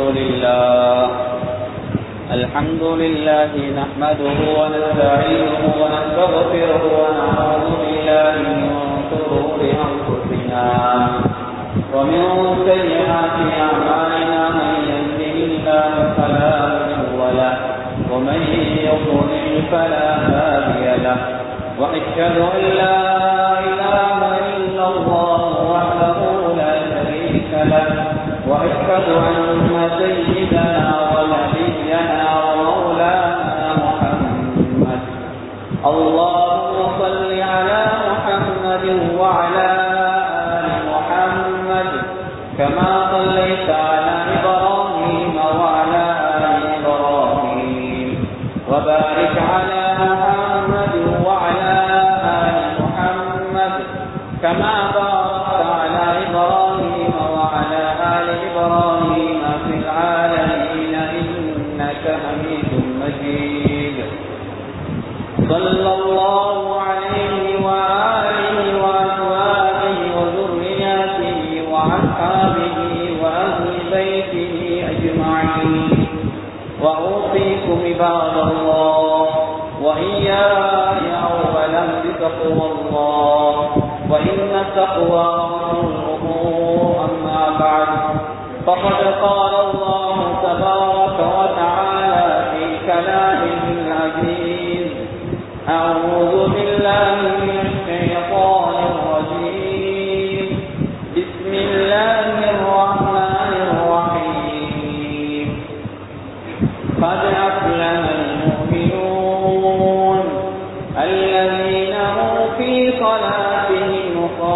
لله الحمد لله نحمده ونستعينه ونستغفره ونعوذ بالله من شرور أنفسنا ومن سيئات أعمالنا من يهده الله فلا مضل له ومن يضلل فلا هادي له وأشهد أن لا إله إلا الله وحده لا شريك له وأشهد أن سيدنا ونبينا ومولانا محمد اللهم صل على محمد وعلى آل محمد كما صليت على إبراهيم وعلى آل إبراهيم وبارك على محمد وعلى آل محمد كما باركت على إبراهيم وعلى آل إبراهيم في العالمين إنك حميد مجيد صلى الله عليه وآله وأزواجه وذرياته وأصحابه وأهل بيته أجمعين وأوصيكم عباد الله وإياي أولا بتقوى الله وإن التقوى رسوله أما بعد فقد قال الله تبارك وتعالى في كلامه العزيز أعوذ بالله من الشيطان الرجيم بسم الله الرحمن الرحيم قد أفلح المؤمنون الذين هم في صلاتهم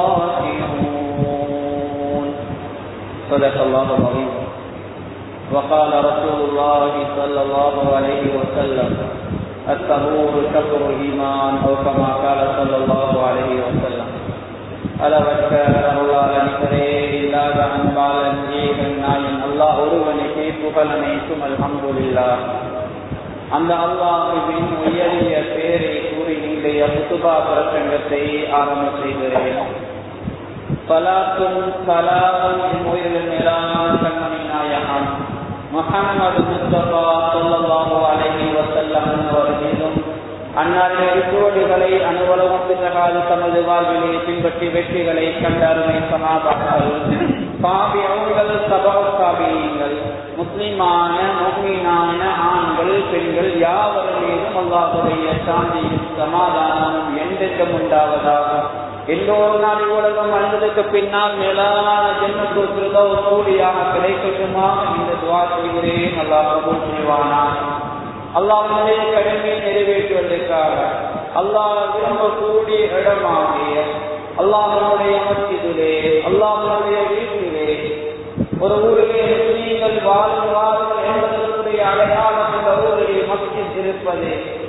خاشعون صدق الله العظيم وقال رسول الله صلى الله عليه وسلم الطهور شطر الإيمان أو كما قال صلى الله عليه وسلم அளவற்ற அருளாளனிகரே இல்லாத அன்பாளன் ஏகன் நாயன் அல்லாஹ் ஒருவனுக்கே புகழ் அனைத்தும் அல்ஹம்துலில்லா அந்த அல்லாஹுவின் உயரிய பேரை கூறி இன்றைய புத்துபா பிரசங்கத்தை ஆரம்ப செய்கிறேன் பலாத்தும் சலாமும் என் உயிரில் மேலான கண்மணி நாயகம் முகமது முஸ்தபா சொல்லல்லாஹு அலைஹி வஸல்லம் அவர்களும் அன்னாரின் அறிவுரைகளை அனுபவம் பிறகாது தமது வாழ்விலே பின்பற்றி வெற்றிகளை கண்ட அருமை சமாபாக்கள் பாபியங்கள் சபா சாபியங்கள் முஸ்லிமான முக்மீனான ஆண்கள் பெண்கள் யாவர் மீதும் அல்லாஹுடைய சாந்தியும் சமாதானமும் என்றென்றும் உண்டாவதாகும் எல்லோரு நாளை உலகம் அழுந்ததுக்கு பின்னால் மேலான ஜென்மத்திற்கோ கூடியாக கிடைக்கட்டுமா இந்த துவா செய்கிறேன் அல்லாஹ் கபூல் செய்வானா அல்லாஹ்வுடைய கடமையை நிறைவேற்றுவதற்காக அல்லாஹ் விரும்பக்கூடிய இடமாகிய அல்லாஹனுடைய மத்தியிலே அல்லாஹனுடைய வீட்டிலே ஒரு ஊரிலே நீங்கள் வாழ்வார்கள் என்பதற்குரிய அடையாளம் இந்த ஊரிலே மஸ்ஜித் இருப்பது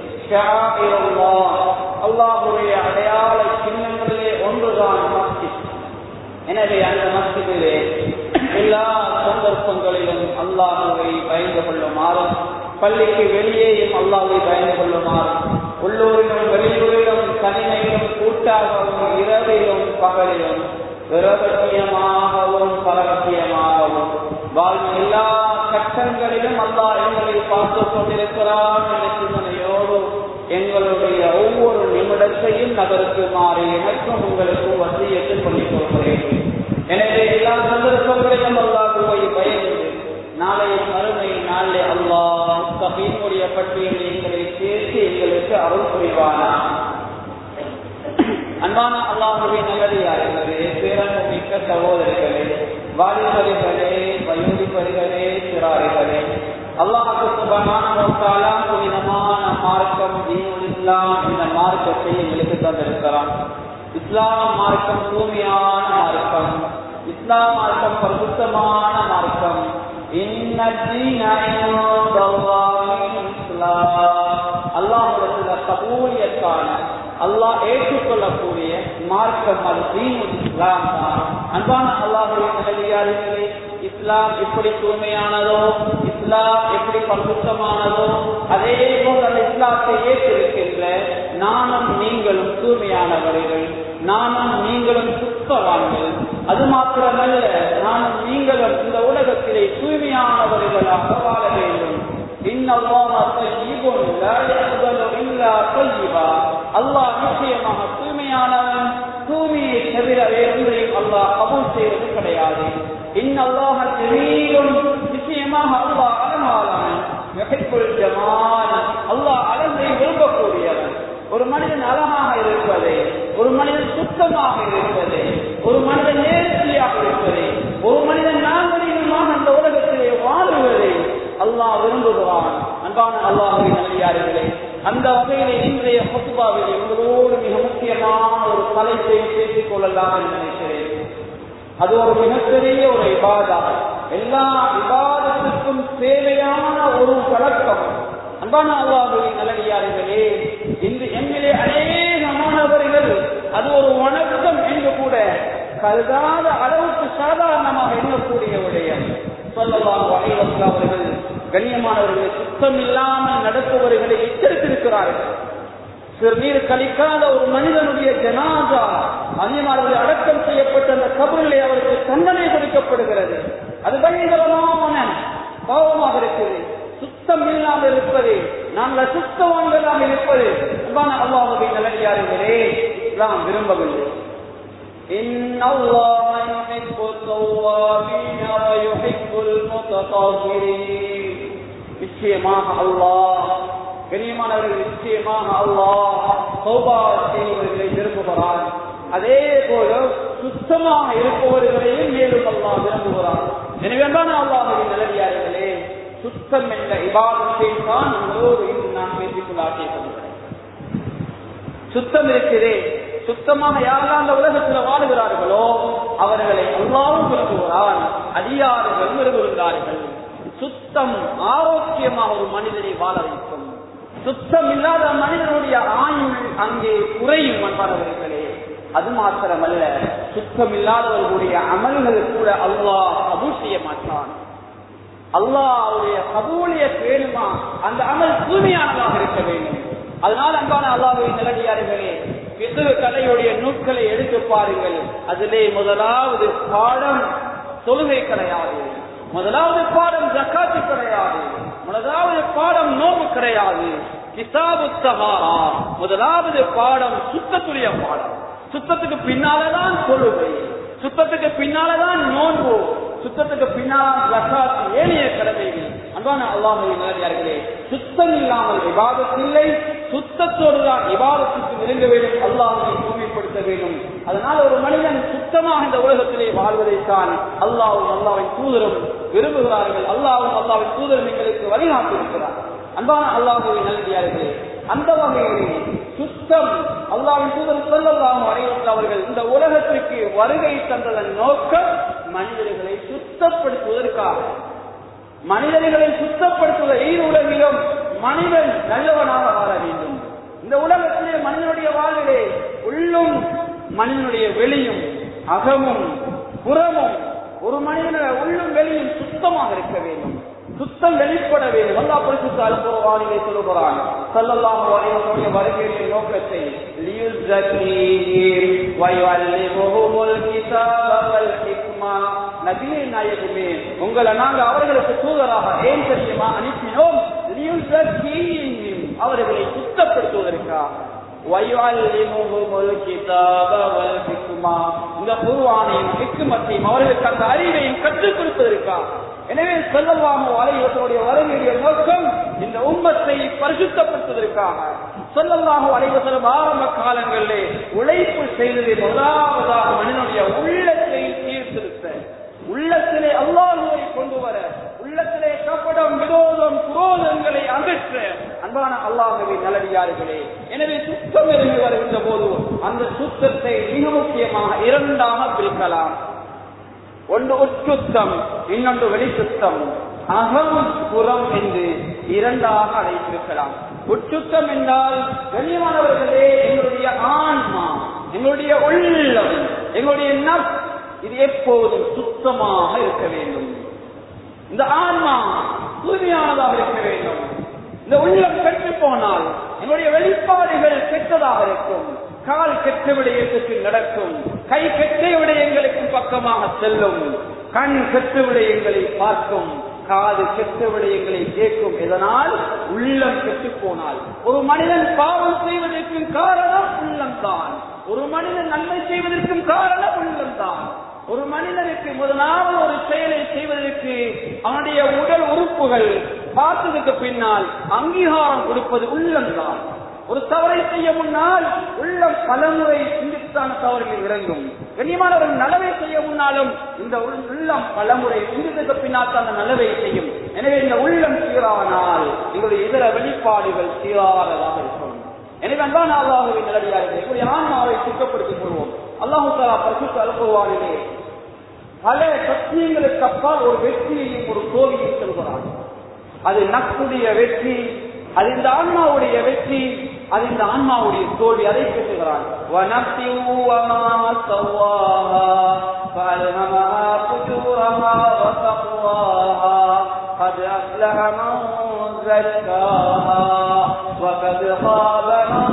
அல்லாஹுடைய அடையாள சின்னங்களிலே ஒன்றுதான் மஸ்ஜித் எனவே அந்த மஸ்ஜிதிலே எல்லா சந்தர்ப்பங்களிலும் அல்லாஹுவை பயந்து கொள்ளுமாறும் பள்ளிக்கு வெளியேயும் அல்லாஹை பயந்து கொள்ளுமாறும் உள்ளூரிலும் வெளியூரிலும் தனிமையிலும் கூட்டாகவும் இரவிலும் பகலிலும் பிரபத்தியமாகவும் பரவத்தியமாகவும் வாழ்வின் எல்லா கட்டங்களிலும் அல்லாஹ் எங்களை பார்த்துக் கொண்டிருக்கிறான் என்ற சிந்தனையோடு எங்களுடைய ஒவ்வொரு நிமிடத்தையும் நகருக்குமாறு எனக்கும் உங்களுக்கும் வசியத்தை சொல்லிக் கொள்கிறேன் எனவே எல்லா சந்தர்ப்பங்களிலும் அல்லாஹுவை பயந்து நாளைய மறுமை நாளை அல்லாஹ் சபீனுடைய பட்டியலில் எங்களை சேர்த்து எங்களுக்கு அருள் புரிவானா அன்பான அல்லாஹுவை நல்லடியார்களே பேரன்பு மிக்க சகோதரிகளே வாலிபரிகளே வயோதிபரிகளே சிறாரிகளே அல்லாஹுக்கு சுபமான புனிதமான மார்க்கம் தீனுல் இஸ்லாம் இந்த மார்க்கத்தை எங்களுக்கு தந்திருக்கிறான் இஸ்லாம் மார்க்கம் தூய்மையான மார்க்கம் இஸ்லாம் மார்க்கம் பரிசுத்தமான மார்க்கம் அல்லாஹுடைய கபூலியத்தான அல்லாஹ் ஏற்றுக்கொள்ளக்கூடிய மார்க்கம் அது தீனுல் இஸ்லாம் தான் அன்பான அல்லாஹுடைய நிலையாளர்களே இஸ்லாம் எப்படி தூய்மையானதோ இஸ்லாம் எப்படி பரிசுத்தமானதோ அதே போல் அந்த இஸ்லாத்தை ஏற்றிருக்கின்ற நானும் நீங்களும் தூய்மையானவர்கள் நானும் நீங்களும் சுத்தவான்கள் அது மாத்திரமல்ல நானும் நீங்களும் இந்த உலகத்திலே தூய்மையானவர்களாக வாழ வேண்டும் அல்லாஹ் நிச்சயமாக தூய்மையானவன் தூய்மையை தவிர வேறொன்றையும் அல்லாஹ் கபூல் செய்வது கிடையாது இன்னல்லாஹ ஜமீலும் நிச்சயமாக அல்லாஹ் அழகாளவன் ஜமான் அல்லாஹ் அழகை விரும்பக்கூடியவன் ஒரு மனிதன் அழகாக இருப்பது ஒரு மனிதன் சுத்தமாக இருப்பது ஒரு மனிதன் நேர்த்தியாக இருப்பது ஒரு மனிதன் நாகரீகமாக அந்த உலகத்திலே வாழுவதை அல்லாஹ் விரும்புகிறான் அன்பான அல்லாஹுவின் நல்லியார்களே அந்த வகையிலே இன்றைய பொத்துபாவிலே உங்களோடு மிக முக்கியமான ஒரு தலைப்பை பேசிக் கொள்ளலாம் என்று நினைக்கிறேன் அது ஒரு மிகப்பெரிய ஒரு விவாதா எல்லா விவாதத்திற்கும் தேவையான ஒரு பழக்கம் அன்பான அல்லாஹுவின் நல்லடியார்களே இன்று எம்மிலே அநேகமானவர்கள் அது ஒரு வணக்கம் என்று கூட கருதாத அளவுக்கு சாதாரணமாக எண்ணக்கூடிய விடயம் சொல்லலாம் வகைவர்கள் அவர்கள் கண்ணியமானவர்களை சுத்தம் இல்லாமல் நடப்பவர்களை எச்சரித்திருக்கிறார்கள் சிறுநீர் கழிக்காத ஒரு மனிதனுடைய ஜனாதா அதிகமானவர்கள் அடக்கம் செய்யப்பட்ட அந்த கபரிலே அவருக்கு தண்டனை கொடுக்கப்படுகிறது அது பயங்கரமான பாவமாக இருக்குது சுத்தம் இல்லாமல் இருப்பது நாங்கள் சுத்தவான்களாக இருப்பது அன்பான அல்லாஹுவை நல்லடியார்களே இஸ்லாம் விரும்பவில்லை إن الله يحب التوابين ويحب المتطهرين நிச்சயமாக அல்லாஹ் கண்ணியமானவர்கள் நிச்சயமாக அல்லாஹ் சௌபா செய்வர்களை விரும்புகிறார் அதே போல சுத்தமாக இருப்பவர்களையும் மேலும் அல்லாஹ் விரும்புகிறார் எனவே தான் அல்லாஹின் நிலவியார்களே சுத்தம் என்ற இபாதத்தை தான் உங்களோடு இன்று நான் பேசிக்கொள்ள ஆசைப்படுகிறேன் சுத்தம் இருக்கிறே சுத்தமாக யாரெல்லாம் அந்த உலகத்தில் வாழுகிறார்களோ அவர்களை அல்லாவும் விரும்புகிறான் அதிகாரிகள் விரும்புகிறார்கள் சுத்தம் ஆரோக்கியமாக ஒரு மனிதனை வாழ வைக்கும் சுத்தம் இல்லாத மனிதனுடைய ஆயுள் அங்கே குறையும் என்பவர்களே அது மாத்திரமல்ல சுத்தம் இல்லாதவர்களுடைய அமல்கள் கூட அல்லாஹ் கபூல் செய்ய மாட்டான் அல்லாவுடைய கபூலிய வேணுமா அந்த அமல் தூய்மையானதாக இருக்க வேண்டும் அதனால் அன்பான அல்லாஹுவை நிலடியார்களே பிது கலையுடைய நூட்களை எடுத்து பாருங்கள் அதிலே முதலாவது பாடம் தொழுகை கிடையாது முதலாவது பாடம் ஜக்காத்து கிடையாது முதலாவது பாடம் நோம்பு கிடையாது கிதாபு தகாரா முதலாவது பாடம் சுத்தத்துடைய பாடம் சுத்தத்துக்கு பின்னாலதான் தொழுகை சுத்தத்துக்கு பின்னாலதான் நோன்பு சுத்தத்துக்கு பின்னால் ஜக்காத் ஏனைய கடமைகள் அன்பான அல்லாஹுவின் நல்லடியார்களே சுத்தம் இல்லாமல் விவாதத் இல்லை சுத்தத்தோடு தான் விவாதத்துக்கு நெருங்க வேண்டும் அல்லாஹை தூய்மைப்படுத்த வேண்டும் அதனால் ஒரு மனிதன் சுத்தமாக இந்த உலகத்திலே வாழ்வதைத்தான் அல்லாவும் அல்லாவின் தூதரும் விரும்புகிறார்கள் அல்லாவும் அல்லாவின் தூதரும் எங்களுக்கு வழிகாட்டியிருக்கிறார் அன்பான அல்லாஹுவின் நல்லடியார்களே அந்த வகையிலே சுத்தம் அல்லாவின் தூதர் சொல்லலாம் அனைவரும் அவர்கள் இந்த உலகத்திற்கு வருகை தந்ததன் நோக்கம் மனிதர்களை சுத்தப்படுத்துவதற்காக மனிதர்களை சுத்தப்படுத்துவதை உலகிலும் மனிதன் நல்லவனாக வாழ வேண்டும் இந்த உலகத்திலே மனிதனுடைய வாழ்விலே உள்ளும் மனிதனுடைய வெளியும் அகமும் புறமும் ஒரு மனிதனுடைய உள்ளும் வெளியும் சுத்தமாக இருக்க வேண்டும் சுத்தம் வெளிப்பட வேண்டும் அல்லா பரிசுத்த அலுவலவானிலே சொல்லுகிறான் சல்லல்லாஹு அலைஹி வருகையின் நோக்கத்தை நபியே நாயகமே உங்களை நாங்க அவர்களுக்கு தூதராக ஏன் தெரியுமா அனுப்பினோம் அவர்களை சுத்தப்படுத்துவதற்காக இந்த குருவானையும் ஹிக்குமத்தையும் அவர்களுக்கு அந்த அறிவையும் கற்றுக் கொடுப்பதற்காக எனவே சொல்லவாமோ அலைவசனுடைய வருகையுடைய நோக்கம் இந்த உம்மத்தை பரிசுத்தப்படுத்துவதற்காக சொல்லலாமோ அலைவசனம் ஆரம்ப காலங்களிலே உழைப்பு செய்ததை முதலாவதாக மனிதனுடைய உள்ளத்தை சீர்திருத்த உள்ளத்திலே அல்லாஹுவை கொண்டு வர உள்ளத்திலே கப்படம் விரோதம் குரோதங்களை அகற்ற அன்பான அல்லாஹுவை நல்லடியார்களே எனவே சுத்தம் இருந்து வருகின்ற போது அந்த சுத்தத்தை மிக முக்கியமாக இரண்டாக பிரிக்கலாம் ஒன்று உட்சுத்தம் இன்னொன்று வெளிச்சுத்தம் அகம் புறம் என்று இரண்டாக அழைத்திருக்கலாம் உட்சுத்தம் என்றால் கண்ணியமானவர்களே எங்களுடைய ஆன்மா எங்களுடைய உள்ளம் எங்களுடைய நப் இது எப்போதும் சுத்தமாக இருக்க வேண்டும் இந்த ஆன்மா தூய்மையானதாக இருக்க வேண்டும் இந்த உள்ளம் கெட்டு போனால் என்னுடைய வெளிப்பாடுகள் கெட்டதாக இருக்கும் கால் கெட்ட விடயத்துக்கு நடக்கும் கை கெட்ட விடயங்களுக்கு பக்கமாக செல்லும் கண் கெட்ட விடயங்களை பார்க்கும் காது கெட்ட விடயங்களை கேட்கும் இதனால் உள்ளம் கெட்டு போனால் ஒரு மனிதன் பாவம் செய்வதற்கும் காரணம் உள்ளம்தான் ஒரு மனிதன் நன்மை செய்வதற்கும் காரணம் உள்ளம்தான் ஒரு மனிதனுக்கு முதலாவது ஒரு செயலை செய்வதற்கு அவனுடைய உடல் உறுப்புகள் பார்த்ததுக்கு பின்னால் அங்கீகாரம் கொடுப்பது உள்ளம்தான் ஒரு தவறை செய்ய முன்னால் உள்ளம் பலமுறை சிந்தித்தான தவறுகள் இறங்கும் கண்ணியமானவர்கள் நலவை செய்ய முன்னாலும் இந்த உள்- உள்ளம் பலமுறை சிந்தித்ததுக்கு பின்னால் தான் அந்த நலவை செய்யும் எனவே இந்த உள்ளம் சீரானால் எங்களுடைய இதர வெளிப்பாடுகள் சீரானதாக இருக்கும் எனவே அன்பான அல்லாஹுவின் நிலடியார்கள் எங்களுடைய ஆன்மாவை சுத்தப்படுத்திக் கொள்வோம் அல்லாஹு தாலா பரிசுத்த அனுப்புவாரிலே பல சத்தியங்களுக்கு அப்பால் ஒரு வெற்றியையும் ஒரு தோல்வியும் சொல்கிறார் அது நக்குடைய வெற்றி அது இந்த ஆன்மாவுடைய வெற்றி அது இந்த ஆன்மாவுடைய தோல்வி அதை பேசுகிறான் وَنَفْسٍ وَمَا سَوَّاهَا فَأَلْهَمَهَا فُجُورَهَا وَتَقْوَاهَا قَدْ أَفْلَحَ مَن زَكَّاهَا وَقَدْ خَابَ مَن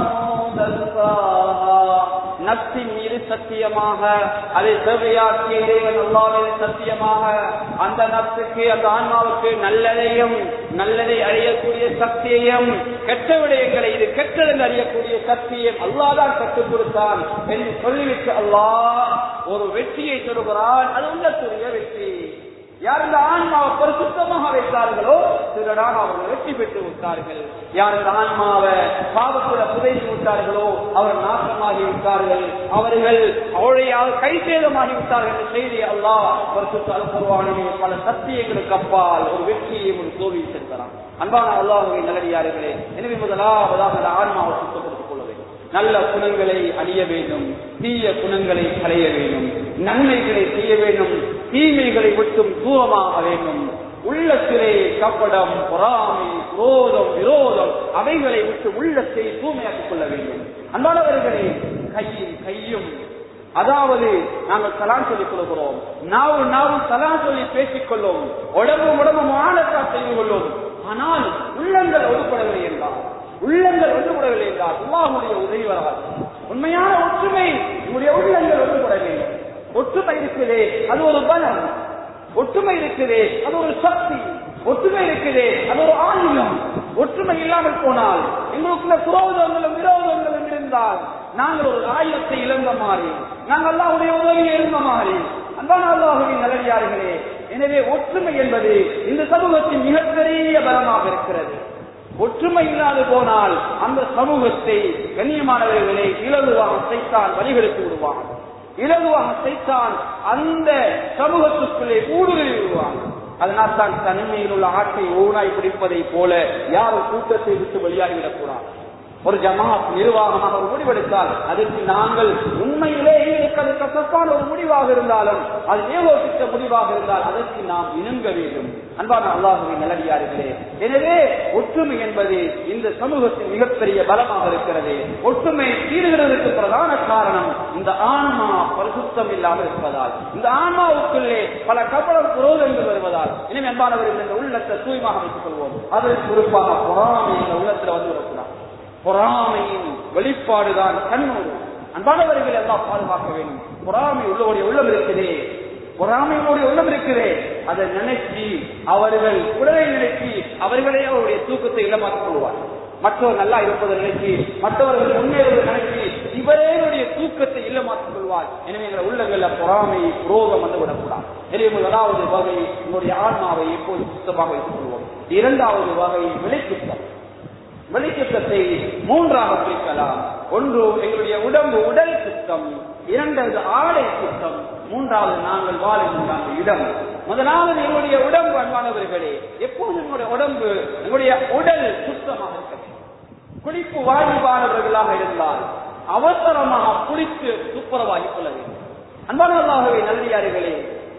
دَسَّاهَا நப்சின் மீது சத்தியமாக அதை தேவையாக்கிய இறைவன் அல்லாவின் சத்தியமாக அந்த நப்சுக்கு அந்த ஆன்மாவுக்கு நல்லதையும் நல்லதை அறியக்கூடிய சக்தியையும் கெட்ட விடயங்களை இது கெட்டதென்று அறியக்கூடிய சக்தியை அல்லாதான் கற்றுக் கொடுத்தான் என்று சொல்லிவிட்டு அல்லாஹ் ஒரு வெற்றியை சொல்கிறான் அது உள்ளத்துடைய வெற்றி யார் இந்த ஆன்மாவை பரிசுத்தமாக வைத்தார்களோ திருடாக அவர்கள் வெற்றி பெற்று விட்டார்கள் யார் இந்த ஆன்மாவை பாவத்துல புதைத்து விட்டார்களோ அவர் நாசமாகி விட்டார்கள் அவர்கள் அவருடைய கை சேதமாகி விட்டார்கள் என்ற செய்தி அல்லாஹ் பரிசுத்த அல்பருவானிலே பல சத்தியங்களுக்கு அப்பால் ஒரு வெற்றியை ஒரு தோல்வி செலுத்தலாம் அன்பான அல்லாஹுவை நல்லடியார்களே எனவே முதலாவதாக அந்த ஆன்மாவை சுத்தப்படுத்திக் கொள்ள வேண்டும் நல்ல குணங்களை அணிய வேண்டும் தீய குணங்களை களைய வேண்டும் நன்மைகளை செய்ய வேண்டும் தீமைகளை விட்டும் தூரமாக வேண்டும் உள்ளத்திலே கப்படம் பொறாமை குரோதம் விரோதம் அவைகளை விட்டு உள்ளத்தை தூய்மையாக்கிக் கொள்ள வேண்டும் அன்பானவர்களே கையும் கையும் அதாவது நாங்கள் சலான் சொல்லிக் கொள்கிறோம் நாவு நாவு சலான் சொல்லி பேசிக் கொள்ளும் உடம்பு உடம்பு மானக்கா செய்து கொள்ளும் ஆனால் உள்ளங்கள் ஒதுப்படவில்லை என்றால் உள்ளங்கள் ஒன்றுபடவில்லை என்றால் அல்லாஹுடைய உதவி வராது உண்மையான ஒற்றுமை உங்களுடைய உள்ளங்கள் ஒன்றுபட வேண்டும் ஒற்றுமை இருக்குதே அது ஒரு பலம் ஒற்றுமை இருக்குதே அது ஒரு சக்தி ஒற்றுமை இருக்குதே அது ஒரு ஆயுதம் ஒற்றுமை இல்லாமல் போனால் எங்களுக்குள்ள குரோதங்களும் விரோதங்களும் இருந்தால் நாங்கள் ஒரு ஆயுதத்தை இழந்த மாதிரி நாங்கள் அல்லாஹ்வுடைய உதவியை இருந்த மாதிரி அன்பான அல்லாஹுவின் நல்லடியார்களே எனவே ஒற்றுமை என்பது இந்த சமூகத்தின் மிகப்பெரிய பலமாக இருக்கிறது ஒற்றுமை இல்லாது போனால் அந்த சமூகத்தை கண்ணியமானவர்களை இலகுவாக சைத்தான் வழிகெடுத்து விடுவான் இலகுவாக சைத்தான் அந்த சமூகத்துக்குள்ளே ஊடுருவி விடுவான் அதனால் தான் தனிமையில் உள்ள ஆட்டை ஓனாய் பிடிப்பதை போல யாரும் கூட்டத்தை விட்டு வெளியாகிவிடக் கூடாது ஒரு ஜமாத் நிர்வாகமாக ஒரு முடிவெடுத்தால் அதற்கு நாங்கள் உண்மையிலே எங்களுக்கு அது கசப்பான ஒரு முடிவாக இருந்தாலும் அது ஏகோபித்த முடிவாக இருந்தால் அதற்கு நாம் இணங்க வேண்டும் அன்பான அல்லாஹுவின் நல்லடியார்களே எனவே ஒற்றுமை என்பது இந்த சமூகத்தின் மிகப்பெரிய பலமாக இருக்கிறது ஒற்றுமை தீர்கிறதுக்கு பிரதான காரணம் இந்த ஆன்மா பரிசுத்தம் இல்லாமல் இருப்பதால் இந்த ஆன்மாவுக்குள்ளே பல கபலம் புரோதங்கள் வருவதால் எனவே அன்பானவர்கள் இந்த உள்ளத்தை தூய்மாக வைத்துக் கொள்வோம் அது குறிப்பாக பொறாமை இந்த உள்ளத்துல வந்து வரக்கூடாது பொறாமையின் வெளிப்பாடுதான் கண்ணூர் அன்பானவர்கள் எல்லாம் பாதுகாக்க வேண்டும் பொறாமை உள்ளவருடைய உள்ளம் இருக்கிறே பொறாமையோடைய உள்ளம் இருக்கிறே அதை நினைச்சு அவர்கள் உடலை நினைச்சு அவர்களே அவருடைய தூக்கத்தை இடமாக்கிக் கொள்வார் மற்றவர் நல்லா இருப்பதை நினைச்சு மற்றவர்கள் முன்னேறுவதை நினைச்சு இவரேனுடைய தூக்கத்தை இல்லமாக்கிக் கொள்வார் எனவே எங்கள் உள்ளங்கள்ல பொறாமை குரோதம் வந்து விடக்கூடாது எனவே முதலாவது வகை உங்களுடைய ஆன்மாவை எப்போது சுத்தமாக வைத்துக் கொள்வோம் இரண்டாவது வகை விளைச்சுத்தம் வெளிச்சுத்தத்தை மூன்றாக பிரிக்கலாம் ஒன்று எங்களுடைய உடம்பு உடல் சுத்தம் இரண்டாவது ஆடை சுத்தம் மூன்றாவது நாங்கள் வாழுகின்ற அந்த இடம் முதலாவது எங்களுடைய உடம்பு அன்பானவர்களே எப்போது எங்களுடைய உடம்பு எங்களுடைய உடல் சுத்தமாக இருக்க வேண்டும். குளிப்பு வாஜிபானவர்களாக இருந்தால் அவசரமாக குளித்து துப்புரவாகிக் கொள்ள வேண்டும் அன்பானவர்களாகவே நல்லியார்களே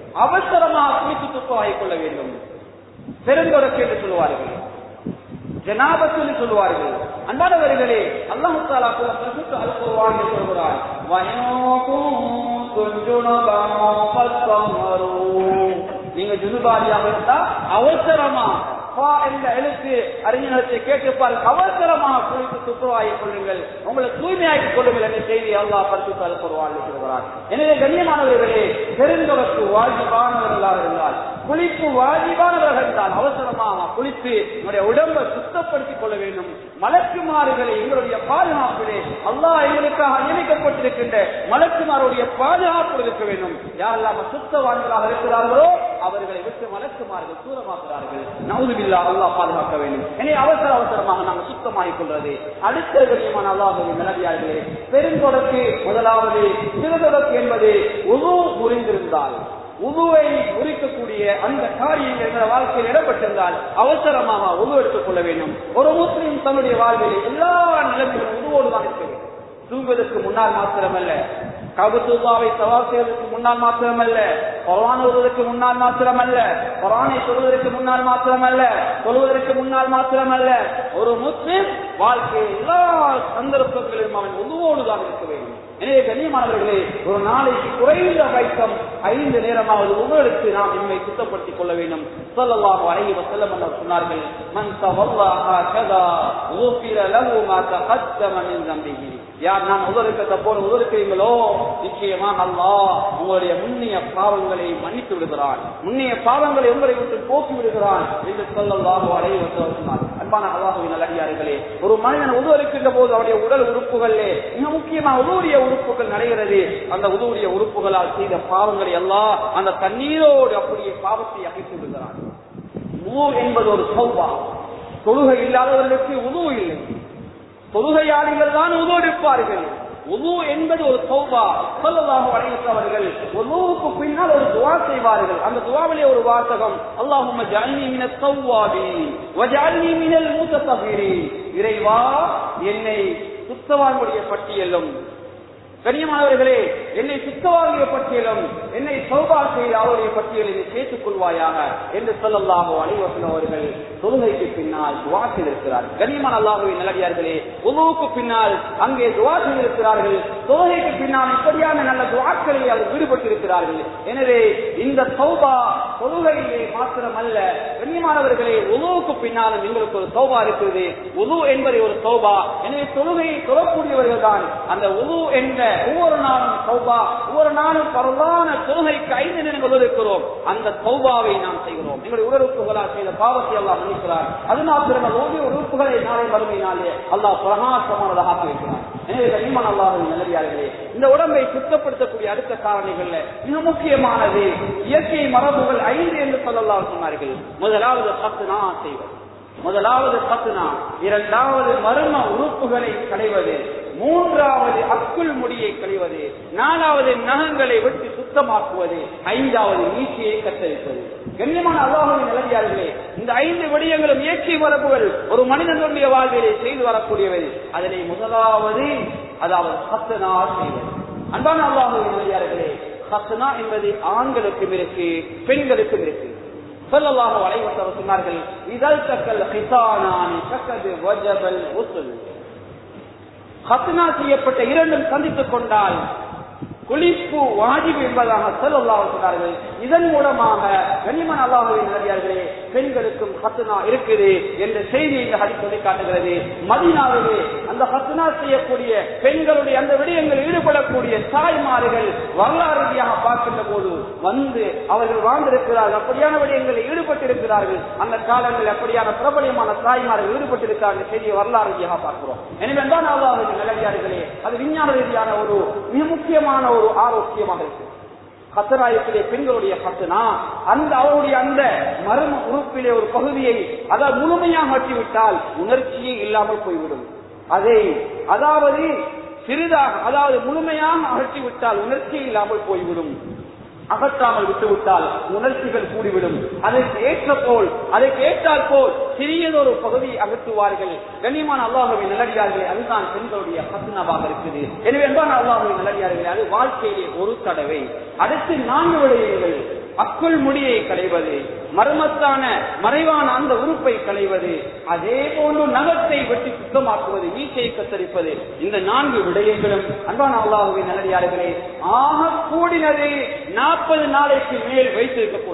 அவசரமாக குளித்து துப்புரவாகிக் கொள்ள வேண்டும் பெருந்தொடக்கு என்று சொல்லுவார்கள் ஜனாபத்தில் சொல்லுவார்கள் அன்பானவர்களே அல்லாஹு தாலா கூட பிரசுத்த அல்குர்வான் சொல்கிறார் வயோகும் துஞ்சுணபம் பத்தமரும் நீங்க ஜுனுபாரியாக இருந்தா அவசரமா பா என்ற எழுத்து அறிஞர்களை கேட்டுப்பார் அவசரமாக குளித்து துப்புரவாகிக் கொள்ளுங்கள் உங்களை தூய்மையாக்கிக் கொள்ளுங்கள் என்ற செய்தி அல்லாஹ் பரிசு தருவார் எனவே கண்ணியமானவர்களே பெருந்தொடர்க்கு வாஜிபானவர்களாக இருந்தால் குளிப்பு வாஜிபானவர்கள் என்றால் அவசரமாக குளித்து நம்முடைய உடம்பை சுத்தப்படுத்திக் கொள்ள வேண்டும் மலக்குமாறுகளை எங்களுடைய பாதுகாப்பிலே அல்லாஹ் எங்களுக்காக நியமிக்கப்பட்டிருக்கின்ற மலக்குமாருடைய பாதுகாப்பு இருக்க வேண்டும் யாரெல்லாம் சுத்தவான்களாக இருக்கிறார்களோ அவர்களை விட்டு மலக்குமார்கள் தூரமாக்குறார்கள் நவுதுபில்லா அல்லாஹ் பாதுகாக்க வேண்டும் எனவே அவசர அவசரமாக நாங்கள் சுத்தமாகிக் கொள்வது அடுத்த கண்ணியமான அல்லாஹுவின் நிலவியார்களே பெருந்தொடர்க்கு முதலாவது சிறுதொடர்க்கு என்பது உது புரிந்திருந்தால் உதுவை குறிக்கக்கூடிய அந்த காரியங்கள் என்ற வாழ்க்கையில் இடம்பெற்றிருந்தால் அவசரமாக உது எடுத்துக் கொள்ள வேண்டும் ஒரு முஸ்லீம் தன்னுடைய வாழ்வில் எல்லா நிலைமையிலும் உதுவோடு தான் இருக்க வேண்டும் தூங்குவதற்கு முன்னால் மாத்திரமல்ல கபத்துல்லாவை சவால் செய்வதற்கு முன்னால் மாத்திரமல்ல குரான் ஓதுவதற்கு முன்னால் மாத்திரமல்ல குரானை சொல்வதற்கு முன்னால் மாத்திரமல்ல சொல்வதற்கு முன்னால் மாத்திரமல்ல ஒரு முஸ்லிம் வாழ்க்கை எல்லா சந்தர்ப்பங்களிலும் அவன் உதுவோடு தான் இருக்க வேண்டும் எனவே கண்ணியமானவர்களே ஒரு நாளைக்கு குறைந்த வைக்கம் ஐந்து நேரமாவது உணர்வுக்கு நாம் நம்மை சுத்தப்படுத்திக் கொள்ள வேண்டும் சொல்லலாம் வரைகி வசல்லம் என்று சொன்னார்கள் மன் தவல்லாஹா கதா ஊபிர லஹு மா தகத்தம மின் தம்பிஹி யார் நான் உதறுக்கத்தை போல உதறுக்கிறீங்களோ நிச்சயமா அல்லாஹ் உங்களுடைய முன்னிய பாவங்களை மன்னித்து விடுகிறான் முன்னிய பாவங்களை உங்களை விட்டு போக்கி விடுகிறான் என்று சொல்லலாம் வரைகி சொன்னார் அன்பான அல்லாஹுவின் நல்லடியார்களே ஒரு மனிதன் உதவுகின்ற போது அவருடைய உடல் உறுப்புகளிலே மிக முக்கியமா உதவுடைய உறுப்புகள் நடைகிறது அந்த உதவுடைய உறுப்புகளால் செய்த பாவங்களை எல்லாம் அந்த தண்ணீரோடு அப்படியே பாவத்தை அகைத்து விடுகிறான் உணவு என்பது ஒரு சௌபா தொழுகை இல்லாதவர்களுக்கு உணவு இல்லை தொழுகையாளிகள் தான் உதவு எடுப்பார்கள் உது என்பது ஒரு சௌபா சொல்லலாக வழங்கியவர்கள் உதுவுக்கு பின்னால் ஒரு துவா செய்வார்கள் அந்த துவாவிலே ஒரு வாசகம் அல்லாஹும்ம ஜஅல்னி மின ஸவ்வாபி வஜஅல்னி மினல் முத்தஸஃபிரின் இறைவா என்னை சுத்தவான்களுடைய பட்டியலும் கண்ணியமானவர்களே என்னை சுத்தவாகிய பட்டியலும் என்னை சௌபா செய்த அவருடைய பட்டியலில் சேர்த்துக் கொள்வாயாக என்று சொல்லல்லாஹோ அனைவசன் அவர்கள் தொழுகைக்கு பின்னால் துவா செய்திருக்கிறார் கண்ணியமான அல்லாஹுவின் நல்லடியார்களே உணவுக்கு பின்னால் அங்கே துவா செய்திருக்கிறார்கள் தொழுகைக்கு பின்னால் இப்படியான நல்ல துவாக்களில் அவர் ஈடுபட்டிருக்கிறார்கள் எனவே இந்த சௌபா தொழுகையிலே மாத்திரமல்ல கண்ணியமானவர்களே உணவுக்கு பின்னாலும் எங்களுக்கு ஒரு சௌபா இருக்கிறது உது என்பதை ஒரு சௌபா எனவே தொழுகையை தொழக்கூடியவர்கள் தான் அந்த உது என்ற ஒவ்வொரு நாளும் சௌபா ஒவ்வொரு நாளும் பரவான தொழுகைக்கு ஐந்து நிமிடங்கள் இருக்கிறோம் அந்த சௌபாவை நாம் செய்கிறோம் எங்களுடைய உடலுறுப்புகளால் செய்த பாவத்தை எல்லாம் மன்னிக்கிறார் அது மாத்திரமல்ல ஓடிய உறுப்புகளை நாளை மறுமையினாலே அல்லாஹ் பிரகாசமானதாக ஆக்கி வைக்கிறார் எனவே கனிமன் அல்லாஹின் நல்லடியார்களே இந்த உடம்பை சுத்தப்படுத்தக்கூடிய அடுத்த காரணிகள்ல மிக முக்கியமானது இயற்கை மரபுகள் ஐந்து என்று சொல்லலாம் சொன்னார்கள் முதலாவது பத்து நான் செய்வது முதலாவது பத்துனா இரண்டாவது மர்ம உறுப்புகளை களைவது மூன்றாவது அக்குள் முடியை கழிவது நாலாவது நகங்களை வெட்டி சுத்தமாக்குவது ஐந்தாவது நீச்சியை கத்தரிப்பது கண்ணியமான அல்லாஹுவின் நிலையார்களே இந்த ஐந்து விடயங்களும் இயற்கை மரபுகள் ஒரு மனிதனுடைய வாழ்விலே செய்து வரக்கூடியவை அதனை முதலாவது அதாவது சத்தனா செய்வது அன்பான அல்லாஹுவின் நிலையார்களே சத்தனா என்பது ஆண்களுக்கும் இருக்கு பெண்களுக்கும் இருக்கு சொல்லலாக வளைவத்தவர் சொன்னார்கள் இதழ் தக்கல் ஹிசானானி தக்கது வஜபல் உசுல் ஹத்னா செய்யப்பட்ட இரண்டும் சந்தித்துக் கொண்டால் குளிப்பு வாஜிப் என்பதாக சொல்லல்லாக சொன்னார்கள் இதன் மூலமாக கனிமன் அல்லாஹுவின் நல்லியார்களே பெண்களுக்கும் ஹத்னா இருக்குது என்ற செய்தி இந்த ஹரி சொல்லி காட்டுகிறது மதினாவிலே அந்த ஹத்னா செய்யக்கூடிய பெண்களுடைய அந்த விடயங்களில் ஈடுபடக்கூடிய தாய்மார்கள் வரலாறு ரீதியாக பார்க்கின்ற போது வந்து அவர்கள் வாழ்ந்திருக்கிறார்கள் அப்படியான விடயங்களில் ஈடுபட்டிருக்கிறார்கள் அந்த காலங்களில் அப்படியான பிரபலியமான தாய்மார்கள் ஈடுபட்டிருக்கிறார்கள் செய்தியை வரலாறு ரீதியாக பார்க்கிறோம் எனவே தான் அல்லாஹுவின் நல்லடியார்களே அது விஞ்ஞான ரீதியான ஒரு மிக முக்கியமான ஒரு ஆரோக்கியமாக இருக்கு கத்தராயத்திலே பெண்களுடைய கத்தனா அந்த அவருடைய அந்த மர்ம உறுப்பிலே ஒரு பகுதியை அதாவது முழுமையாக மாற்றிவிட்டால் உணர்ச்சியே இல்லாமல் போய்விடும் அதை அதாவது சிறிதாக அதாவது முழுமையாக அகற்றிவிட்டால் உணர்ச்சி இல்லாமல் போய்விடும் அகற்றாமல் விட்டுவிட்டால் உணர்ச்சிகள் கூடிவிடும் அதற்கு ஏற்ற போல் அதற்கு ஏற்றால் போல் சிறியதொரு பகுதியை அகற்றுவார்கள் கண்ணியமான அல்லாஹுவின் நல்லடியார்களே அதுதான் பெண்களுடைய பசுனவாக இருக்குது எனவே என்பான அல்லாஹுவின் நல்லடியார்களே அது வாழ்க்கையிலே ஒரு தடவை அடுத்து நான்கு விடயங்கள் அக்குள் முடியை களைவது மர்மத்தான மறைவான அந்த உறுப்பை களைவது அதே போன்று நகத்தை வெட்டி சுத்தமாக்குவது வீச்சை கத்தரிப்பது இந்த நான்கு விடயங்களும் அன்பான அல்லாஹுவின் நல்லடியார்களே ஆக கூடினது நாற்பது நாளைக்கு மேல் வைத்திருக்க கூடாது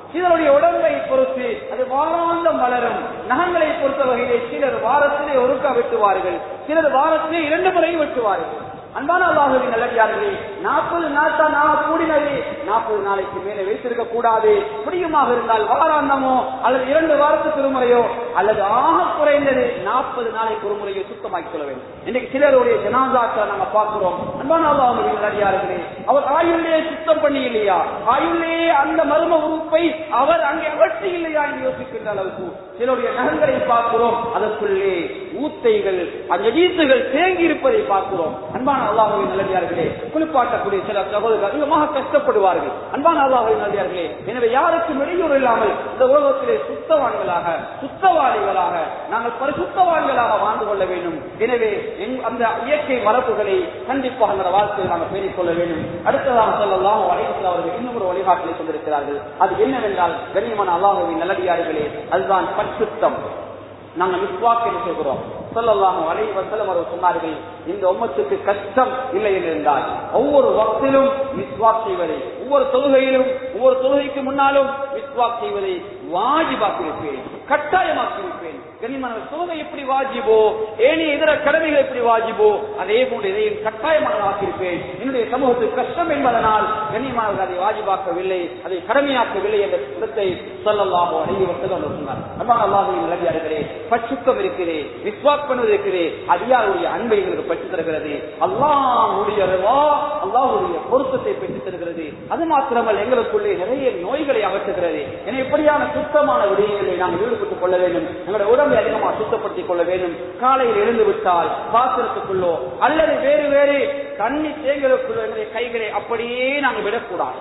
சிலருடைய உடம்பை பொறுத்து அது வாராந்தம் வளரும் நகங்களை பொறுத்த வகையிலே சிலர் வாரத்திலே ஒருக்கா வெட்டுவார்கள் சிலர் வாரத்திலே இரண்டு முறையும் வெட்டுவார்கள் அன்பான அல்லாஹுவின் நல்லடியார்களே நாற்பது நாட்டா நான் கூடினது நாற்பது நாளைக்கு மேலே வைத்திருக்க கூடாது முடியுமாக இருந்தால் வாராந்தமோ அல்லது இரண்டு வாரத்துக்கு ஒரு முறையோ அல்லது ஆக குறைந்தது நாற்பது நாளைக்கு ஒரு முறையோ சுத்தமாக்கிக் கொள்ள வேண்டும் இன்னைக்கு சிலருடைய ஜனாதாக்களை நாங்க பார்க்கிறோம் அன்பான அல்லாஹுவின் நல்லடியார்களே அவர் ஆயுள்ளே சுத்தம் பண்ணி இல்லையா ஆயுள்ளே அந்த மர்ம உறுப்பை அவர் அங்கே அகற்றி இல்லையா என்று யோசிக்கின்ற அளவுக்கு சிலருடைய நகங்களை பார்க்கிறோம் அதற்குள்ளே ஊத்தைகள் அந்த நீத்துகள் தேங்கி இருப்பதை பார்க்கிறோம் அன்பான அல்லாஹுவின் நல்லடியார்களே குளிப்பாட்டக்கூடிய சில சகோதரர்கள் அதிகமாக கஷ்டப்படுவார்கள் அன்பான அல்லாஹுவின் நல்லடியார்களே எனவே யாருக்கும் இடையூறு இல்லாமல் இந்த உலகத்திலே சுத்தவான்களாக சுத்தவாளிகளாக நாங்கள் பரிசுத்தவான்களாக வாழ்ந்து கொள்ள வேண்டும் எனவே எங்- அந்த இயற்கை மரபுகளை கண்டிப்பாக அந்த வாழ்க்கையை நாங்கள் பேணிக் கொள்ள வேண்டும் அடுத்ததாக சொல்லலாம் வலையத்தில் அவர்கள் இன்னும் ஒரு வழிகாட்டலை கொண்டிருக்கிறார்கள் அது என்னவென்றால் கண்ணியமான அல்லாஹுவின் நல்லடியார்களே அதுதான் பரிசுத்தம் நாங்கள் மிஸ்வாக் என்று சொல்கிறோம் சொல்லலாம் அலை வசலம் அவர் சொன்னார்கள் இந்த உம்மத்துக்கு கஷ்டம் இல்லை என்று இருந்தால் ஒவ்வொரு வக்திலும் மிஸ்வாக் செய்வதை ஒவ்வொரு தொழுகையிலும் ஒவ்வொரு தொழுகைக்கு முன்னாலும் மிஸ்வாக் செய்வதை வாஜிபாக்கியிருப்பேன் கட்டாயமாக்கியிருப்பேன் கனிமன தொழுகை எப்படி வாஜிபோ ஏனைய இதர கடமைகள் எப்படி வாஜிபோ அதே போன்று இதையும் கட்டாயமாக ஆக்கியிருப்பேன் என்னுடைய சமூகத்துக்கு கஷ்டம் என்பதனால் கண்ணியமாக அதை வாஜிபாக்கவில்லை அதை கடமையாக்கவில்லை என்ற கருத்தை சொல்லலாமோ அழகி வசதம் சொன்னார் அம்மா அல்லாஹின் நிலவியார்களே பச்சுக்கம் இருக்கிறே விஸ்வாக் பண்ணுவது இருக்கிறே அதிகாருடைய அன்பை எங்களுக்கு பெற்றுத் தருகிறது அல்லாஹுடைய ரிவா, அல்லாஹுடைய பொருத்தத்தை பெற்றுத் தருகிறது அது மாத்திரமல்ல எங்களுக்குள்ளே நிறைய நோய்களை அகற்றுகிறது என இப்படியான சுத்தமான விடயங்களை நாங்கள் ஈடுபட்டுக் கொள்ள வேண்டும் எங்களுடைய உடம்பை அதிகமாக சுத்தப்படுத்திக் கொள்ள வேண்டும் காலையில் எழுந்து விட்டால் பாத்திரத்துக்குள்ளோ அல்லது வேறு வேறு தண்ணி தேங்கலுக்குள்ளோ எங்களுடைய கைகளை அப்படியே நாங்கள் விடக்கூடாது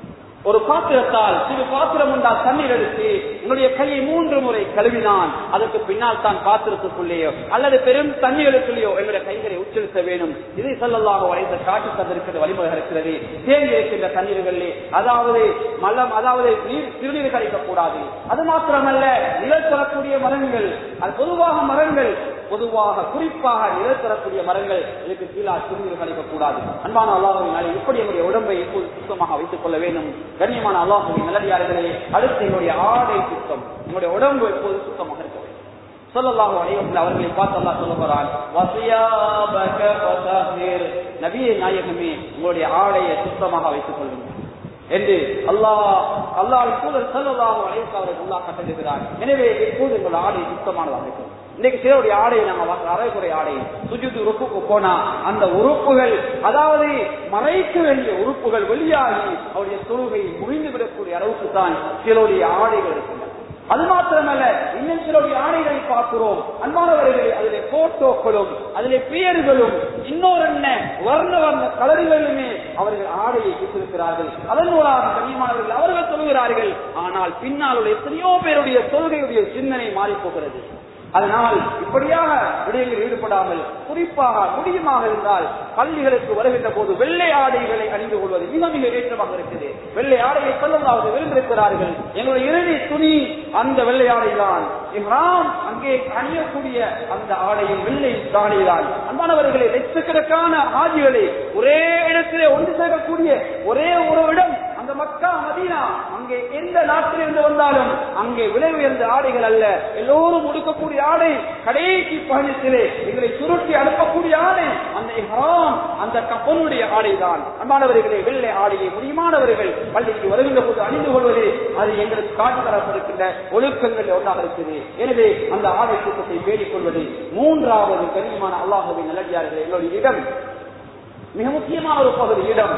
ஒரு பாத்திரத்தால் சிறு பாத்திரம் உண்டா தண்ணீர் எடுத்து என்னுடைய கையை மூன்று முறை கழுவினான் அதற்கு பின்னால் தான் பாத்திரத்துக்குள்ளேயோ அல்லது பெரும் தண்ணீருக்குள்ளேயோ என்னுடைய கைகளை உச்சரித்த வேண்டும் இதை சொல்லலாக வளைந்த காட்டு தந்திருக்கிற வழிமுறை இருக்கிறது தேங்கி இருக்கின்ற தண்ணீர்களிலே அதாவது மலம் அதாவது நீர் சிறுநீர் கழிக்கக்கூடாது அது மாத்திரமல்ல நிழல் தரக்கூடிய மரங்கள் அது பொதுவாக மரங்கள் பொதுவாக குறிப்பாக நிழல் தரக்கூடிய மரங்கள் இதுக்கு கீழா சிறுநீர் கழிக்கக்கூடாது அன்பான அல்லாஹினாலே இப்படி என்னுடைய உடம்பை எப்போது சுத்தமாக வைத்துக் கொள்ள வேண்டும் கண்ணியமான அல்லாஹுவின் நல்லடியார்களே அடுத்து என்னுடைய ஆடை சுத்தம் என்னுடைய உடம்பு எப்போது சுத்தமாக இருக்க வேண்டும் சொல்லலாக அனைவரும் அவர்களை பார்த்து அல்லாஹ் சொல்ல போறான் வசியாபக வசாஹிர். நபியே நாயகமே உங்களுடைய ஆடையை சுத்தமாக வைத்துக் கொள்ளுங்கள் என்று அல்லாஹ் அல்லாஹ் தூதர் சொல்லலாக அழைத்து அவருக்கு அல்லாஹ் கட்டிருக்கிறார் எனவே எப்போது எங்களுடைய ஆடை சுத்தமானதாக இருக்கும் இன்னைக்கு சிலருடைய ஆடையை நாங்க வாங்குற அரைக்குறை ஆடை சுஜித்து உறுப்புக்கு போனா அந்த உறுப்புகள் அதாவது மறைக்க வேண்டிய உறுப்புகள் வெளியாகி அவருடைய தொழுகை முறிந்து விடக்கூடிய அளவுக்கு தான் சிலருடைய ஆடைகள் இருக்கின்றன அது மாத்திரமல்ல இன்னும் சிலருடைய ஆடைகளை பார்க்கிறோம் அன்பானவர்களே அதிலே போட்டோக்களும் அதிலே பெயர்களும் இன்னொரு என்ன வர்ண வர்ண கலர்களுமே அவர்கள் ஆடையை பெற்றிருக்கிறார்கள் அதன் மூலமாக கண்ணியமானவர்கள் அவர்கள் சொல்கிறார்கள் ஆனால் பின்னால் எத்தனையோ பேருடைய தொழுகையுடைய சிந்தனை மாறி போகிறது அதனால் இப்படியாக விடயங்களில் ஈடுபடாமல் குறிப்பாக முடியுமாக இருந்தால் பள்ளிகளுக்கு வருகின்ற போது வெள்ளை ஆடைகளை அணிந்து கொள்வது மிக மிக ஏற்றமாக இருக்குது வெள்ளை ஆடையை சொல்லலாவது விரும்பிருக்கிறார்கள் எங்களுடைய இறுதி துணி அந்த வெள்ளை ஆடை தான் இம்ராம் அங்கே அணியக்கூடிய அந்த ஆடையும் வெள்ளை ஆடை தான் அன்பானவர்களே லட்சக்கணக்கான ஆஜிகளை ஒரே இடத்திலே ஒன்று சேர்க்கக்கூடிய ஒரே ஒரு இடம் அந்த மக்கா மதீனா அங்கே எந்த நாட்டிலிருந்து வந்தாலும் அங்கே விலை உயர்ந்த ஆடைகள் அல்ல எல்லோரும் உடுக்கக்கூடிய ஆடை கடைசி பயணத்திலே எங்களை சுருட்டி அனுப்பக்கூடிய ஆடை அந்த இஹ்ராம் அந்த கப்பனுடைய ஆடை தான் அன்பானவர்களே வெள்ளை ஆடையை முடியுமானவர்கள் பள்ளிக்கு வருகின்ற போது அணிந்து கொள்வது அது எங்களுக்கு காட்டு தரப்பட்டிருக்கின்ற ஒழுக்கங்கள் ஒன்றாக இருக்குது எனவே அந்த ஆடை சுத்தத்தை பேடிக் கொள்வது மூன்றாவது கண்ணியமான அல்லாஹுவின் நல்லடியார்கள் எங்களுடைய இடம் மிக முக்கியமான ஒரு பகுதி இடம்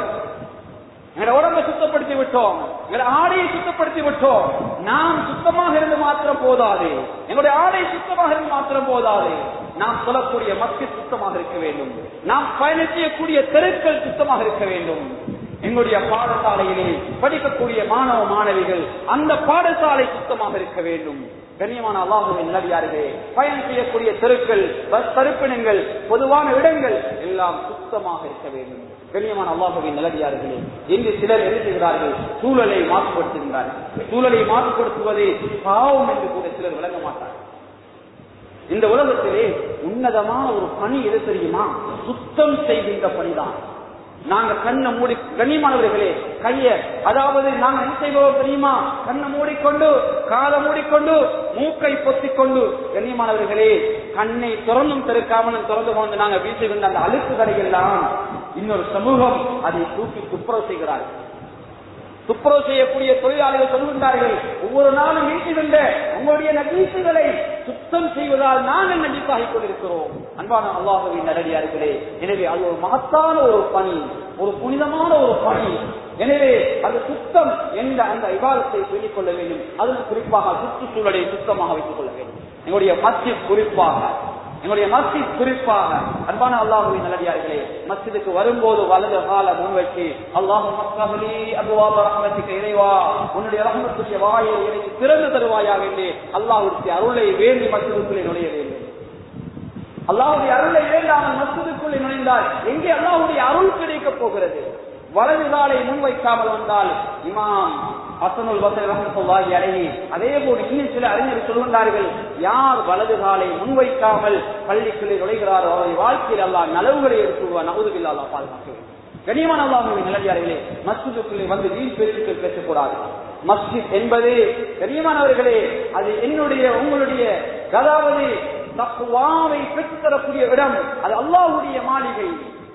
எங்களை உடம்பை சுத்தப்படுத்தி விட்டோம் எங்களை ஆடையை சுத்தப்படுத்தி விட்டோம் நாம் சுத்தமாக இருந்து மாத்திரம் போதாது எங்களுடைய ஆடை சுத்தமாக இருந்து மாத்திரம் போதாது நாம் சொல்லக்கூடிய மக்கள் சுத்தமாக இருக்க வேண்டும் நாம் பயணம் செய்யக்கூடிய தெருக்கள் சுத்தமாக இருக்க வேண்டும் எங்களுடைய பாடசாலையிலே படிக்கக்கூடிய மாணவ மாணவிகள் அந்த பாடசாலை சுத்தமாக இருக்க வேண்டும் கண்ணியமான அல்லாஹுவின் நிலவியார்களே பயணம் செய்யக்கூடிய தெருக்கள் பஸ் தருப்பினங்கள் பொதுவான இடங்கள் எல்லாம் சுத்தமாக இருக்க வேண்டும் கண்ணியமான அல்லாஹுவின் நிலவியார்களே இன்று சிலர் என்ன செய்கிறார்கள் சூழலை மாசுபடுத்துகின்றார்கள் சூழலை மாசுபடுத்துவது பாவம் என்று கூட சிலர் விளங்க மாட்டார்கள் இந்த உலகத்திலே உன்னதமான ஒரு பணி எது தெரியுமா சுத்தம் செய்கின்ற பணிதான் நாங்க கண்ணை மூடி கண்ணியமானவர்களே கைய அதாவது நாங்க என்ன செய்வோம் தெரியுமா கண்ணை மூடிக்கொண்டு காதை மூடிக்கொண்டு மூக்கை பொத்திக் கொண்டு கண்ணியமானவர்களே கண்ணை திறந்தும் திறக்காமலும் திறந்து கொண்டு நாங்க வீசுகின்ற அந்த அழுக்கு எல்லாம் இன்னொரு சமூகம் அதை தூக்கி துப்புரவு செய்கிறார்கள் துப்புரவு செய்யக்கூடிய தொழிலாளிகள் சொல்கின்றார்கள் ஒவ்வொரு நாளும் வீசுகின்ற உங்களுடைய நகீசுகளை சுத்தம் செய்வதால் நாங்கள் நடிப்பாகிக் கொண்டிருக்கிறோம் அன்பான அல்லாஹுவின் நடடியார்களே எனவே அது ஒரு மகத்தான ஒரு பணி ஒரு புனிதமான ஒரு பணி எனவே அந்த சுத்தம் என்ற அந்த விவாதத்தை சொல்லிக் கொள்ள வேண்டும் அதில் குறிப்பாக சுற்றுச்சூழலை சுத்தமாக வைத்துக் கொள்ள வேண்டும் எங்களுடைய மஸ்ஜித் குறிப்பாக எங்களுடைய மஸ்ஜித் குறிப்பாக அன்பான அல்லாஹுவின் நல்லடியார்களே மஸ்ஜிதுக்கு வரும்போது வலது கால முன்வைக்கு அல்லாஹு மக்களே அபுவாப ரஹமத்துக்கு இறைவா உன்னுடைய ரஹமத்துடைய வாயை எனக்கு திறந்து தருவாயாக என்று அல்லாஹுடைய அருளை வேண்டி மஸ்ஜிதுக்குள்ளே நுழைய வேண்டும் அல்லாஹுடைய அருளை வேண்டாமல் மஸ்ஜிதுக்குள்ளே நுழைந்தால் எங்கே அல்லாஹுடைய அருள் கிடைக்கப் போகிறது வலது காலை முன்வைக்காமல் வந்தால் இமாம் அசனுல் வசல் ரஹமத்துல்லாஹி அலைஹி அதே போல் இன்னும் சில அறிஞர் சொல்கின்றார்கள் யார் வலது காலை முன்வைக்காமல் பள்ளிக்குள்ளே நுழைகிறாரோ அவருடைய வாழ்க்கையில் அல்லாஹ் நலவுகளை எடுத்துவார் நகுதுவில் அல்லாஹ் பாதுகாக்க வேண்டும் கனியமான அல்லாஹுவின் நிலையார்களே மஸ்ஜிதுக்குள்ளே வந்து வீண் பேச்சுக்கள் பேசக்கூடாது மஸ்ஜித் என்பது கனியமானவர்களே அது என்னுடைய உங்களுடைய அதாவது தக்குவாவை பெற்றுத்தரக்கூடிய இடம் அது அல்லாஹுடைய மாளிகை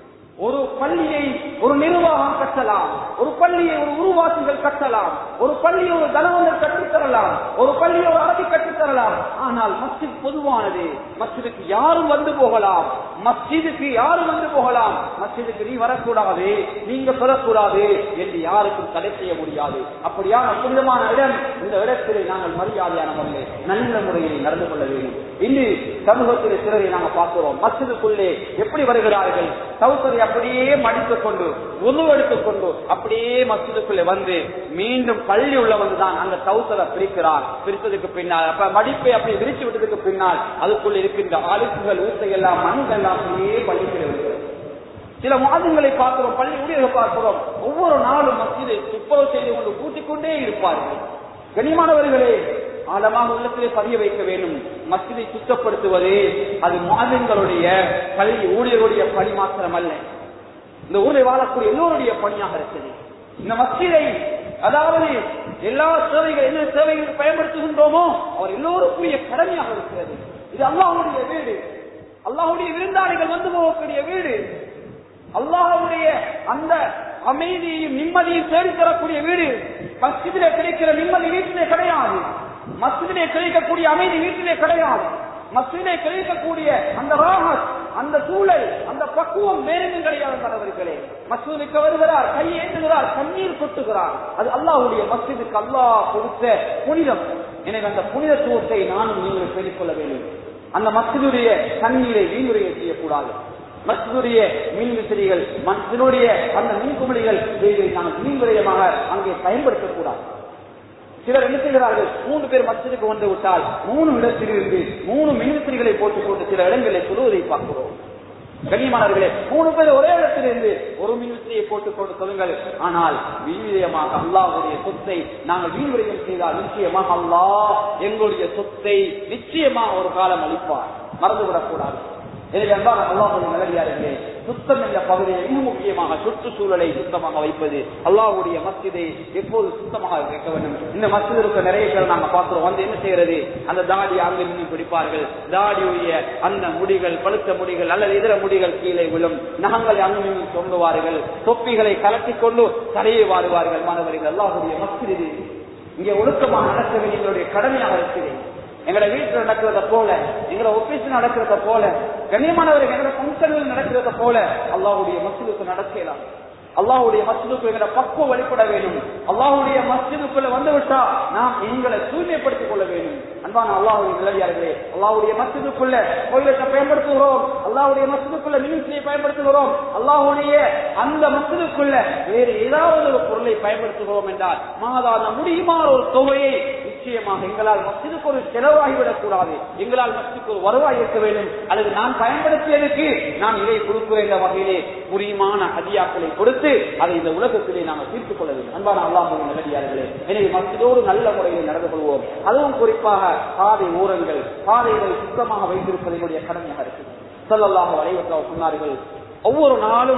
ஒரு பள்ளியை ஒரு நிர்வாகம் கட்டலாம் ஒரு பள்ளியை ஒரு உருவாக்குகள் கட்டலாம் ஒரு பள்ளியை ஒரு கனவங்கள் கட்டித்தரலாம் ஒரு பள்ளியை ஒரு அரபி கட்டித்தரலாம் ஆனால் மஸ்ஜித் பொதுவானது மஸ்ஜிதுக்கு யாரும் வந்து போகலாம் மஸ்ஜிதுக்கு யாரும் வந்து போகலாம் மஸ்ஜிதுக்கு நீ வரக்கூடாது நீங்க பெறக்கூடாது என்று யாருக்கும் தடை செய்ய முடியாது அப்படியான புனிதமான இடம் இந்த இடத்திலே நாங்கள் மரியாதையான முறையில் நல்ல முறையில் நடந்து கொள்ள வேண்டும் இன்று சமூகத்தில் சிலரை நாங்கள் பார்க்கிறோம் மஸ்ஜிதுக்குள்ளே எப்படி வருகிறார்கள் சௌசரி அப்படியே மடித்துக் கொண்டு உணவு எடுத்துக் கொண்டு அப்படியே மஸ்ஜிதுக்குள்ளே வந்து மீண்டும் பள்ளி உள்ள வந்துதான் அந்த சௌசரை பிரிக்கிறார் பிரித்ததுக்கு பின்னால் அப்ப மடிப்பை அப்படி விரிச்சு விட்டதுக்கு பின்னால் அதுக்குள்ள இருக்கின்ற அழுக்குகள் ஊத்தை எல்லாம் மண்கள் எல்லாம் அப்படியே பள்ளிக்குள்ளே வருகிறது சில மாதங்களை பார்க்கிறோம் பள்ளி ஊழியர்கள் பார்க்கிறோம் ஒவ்வொரு நாளும் மஸ்ஜிதை துப்புரவு செய்து கொண்டு கூட்டிக் கொண்டே இருப்பார்கள் கனிமானவர்களே ஆழமாக உள்ளத்திலே பதிய வைக்க வேண்டும் மஸ்ஜிதை சுத்தப்படுத்துவது அது மாதின்களுடைய பள்ளி ஊழியருடைய பணி மாத்திரம் அல்ல இந்த ஊரில் வாழக்கூடிய எல்லோருடைய பணியாக இருக்குது இந்த மஸ்ஜிதை அதாவது எல்லா சேவைகள் என்ன சேவைகளுக்கு பயன்படுத்துகின்றோமோ அவர் எல்லோருக்குரிய கடமையாக இருக்கிறது இது அல்லாஹுடைய வீடு அல்லாஹுடைய விருந்தாளிகள் வந்து போகக்கூடிய வீடு அல்லாஹுடைய அந்த அமைதியையும் நிம்மதியும் தேடித் தரக்கூடிய வீடு மஸ்ஜிதிலே கிடைக்கிற நிம்மதி வீட்டிலே கிடையாது மஸ்ஜிதிலே கிடைக்கக்கூடிய அமைதி வீட்டிலே கிடையாது மஸ்ஜிதிலே கிடைக்கக்கூடிய அந்த ராகத் அந்த சூழல் அந்த பக்குவம் வேறெங்கும் கிடையாது தலைவர்களே மசூதிக்கு வருகிறார் கையேந்துகிறார் கண்ணீர் கொட்டுகிறார் அது அல்லாஹுடைய மஸ்ஜிதுக்கு அல்லாஹ் கொடுத்த புனிதம் எனவே அந்த புனிதத்துவத்தை நானும் நீங்கள் சொல்லிக்கொள்ள வேண்டும் அந்த மஸ்ஜிதுடைய தண்ணீரை வீண்முறையை செய்யக்கூடாது மஸ்ஜிதுடைய மீன் விசிறிகள் மஸ்ஜிதுடைய அந்த மீன்குமிழிகள் இதை நாங்கள் மீன்விரயமாக அங்கே பயன்படுத்தக்கூடாது சிலர் என்ன செய்கிறார்கள் மூன்று பேர் மஸ்ஜிதுக்கு வந்து விட்டால் மூணு இடத்திலிருந்து மூணு மின்விசிறிகளை போட்டுக் கொண்டு சில இடங்களில் சொல்லுவதை பார்க்கிறோம் கண்ணியமானவர்களே மூணு பேர் ஒரே இடத்திலிருந்து ஒரு மின்விசிறியை போட்டுக் கொண்டு சொல்லுங்கள் ஆனால் வீழ்விரயமாக அல்லாஹுடைய சொத்தை நாங்கள் வீழ்விரயம் செய்தால் நிச்சயமாக அல்லாஹ் எங்களுடைய சொத்தை நிச்சயமாக ஒரு காலம் அளிப்பார் மறந்துவிடக் கூடாது எனவே அன்பான அல்லாஹுடைய நல்லடியார்களே சுத்தம் என்ற பகுதியை மிக முக்கியமாக சுற்றுச்சூழலை சுத்தமாக வைப்பது அல்லாஹுடைய மஸ்ஜிதை எப்போது சுத்தமாக வைக்க வேண்டும் இந்த மஸ்ஜித் இருக்க நிறைய பேர் நாங்க பார்க்கிறோம் வந்து என்ன செய்யறது அந்த தாடி அங்கு நின்று பிடிப்பார்கள் தாடியுடைய அந்த முடிகள் பழுத்த முடிகள் அல்லது இதர முடிகள் கீழே விழும் நகங்களை அங்கு நின்று சொல்லுவார்கள் தொப்பிகளை கலட்டிக் கொண்டு தலையை வாடுவார்கள் மாணவர்கள் அல்லாஹுடைய மஸ்ஜித் இது இங்கே ஒழுக்கமாக நடக்க வேண்டிய எங்களுடைய கடமையாக இருக்கிறேன் எங்களோட வீட்டுல நடக்கிறத போல எங்களோட ஆபீஸ் நடக்கிறத போல கண்ணியமானவர்கள் எங்களோட ஃபங்க்ஷன்கள் நடக்கிறத போல அல்லாஹுடைய மசூலுக்கு நடக்கலாம் அல்லாஹுடைய மஸ்ஜிதுக்கு எங்களை பக்குவம் வெளிப்பட வேண்டும் அல்லாஹுடைய மஸ்ஜிதுக்குள்ள வந்து விட்டா நாம் எங்களை தூய்மைப்படுத்திக் கொள்ள வேண்டும் அன்பான அல்லாஹுடைய நிலையார்களே அல்லாஹுடைய மஸ்ஜிதுக்குள்ள கோயிலத்தை பயன்படுத்துகிறோம் அல்லாஹுடைய மஸ்ஜிதுக்குள்ள மினிஸ்ட்ரியை பயன்படுத்துகிறோம் அல்லாஹுடைய அந்த மஸ்ஜிதுக்குள்ள வேறு ஏதாவது ஒரு பொருளை பயன்படுத்துகிறோம் என்றால் மாதாந்த முடியுமான ஒரு தொகையை நிச்சயமாக எங்களால் மஸ்ஜிதுக்கு ஒரு செலவாகிவிடக் கூடாது எங்களால் மஸ்ஜிதுக்கு ஒரு வருவாய் இருக்க வேண்டும் அல்லது நான் பயன்படுத்தியதற்கு நான் இதை கொடுக்கிறேன் என்ற வகையிலே புரியுமான அதியாக்களை கொடுத்து அதை இந்த உலகத்திலே நாங்கள் தீர்த்துக் கொள்ள வேண்டும் அன்பான அல்லாஹுவின் நல்லடியார்களே எனவே மஸ்ஜிதோடு நல்ல முறையில் நடந்து கொள்வோம் அதுவும் குறிப்பாக பாதை ஓரங்கள் பாதைகளை சுத்தமாக வைத்திருப்பது என்னுடைய கடமையாக இருக்கு சொல்லலாக வளைவத்தில் சொன்னார்கள் ஒவ்வொரு நாளும்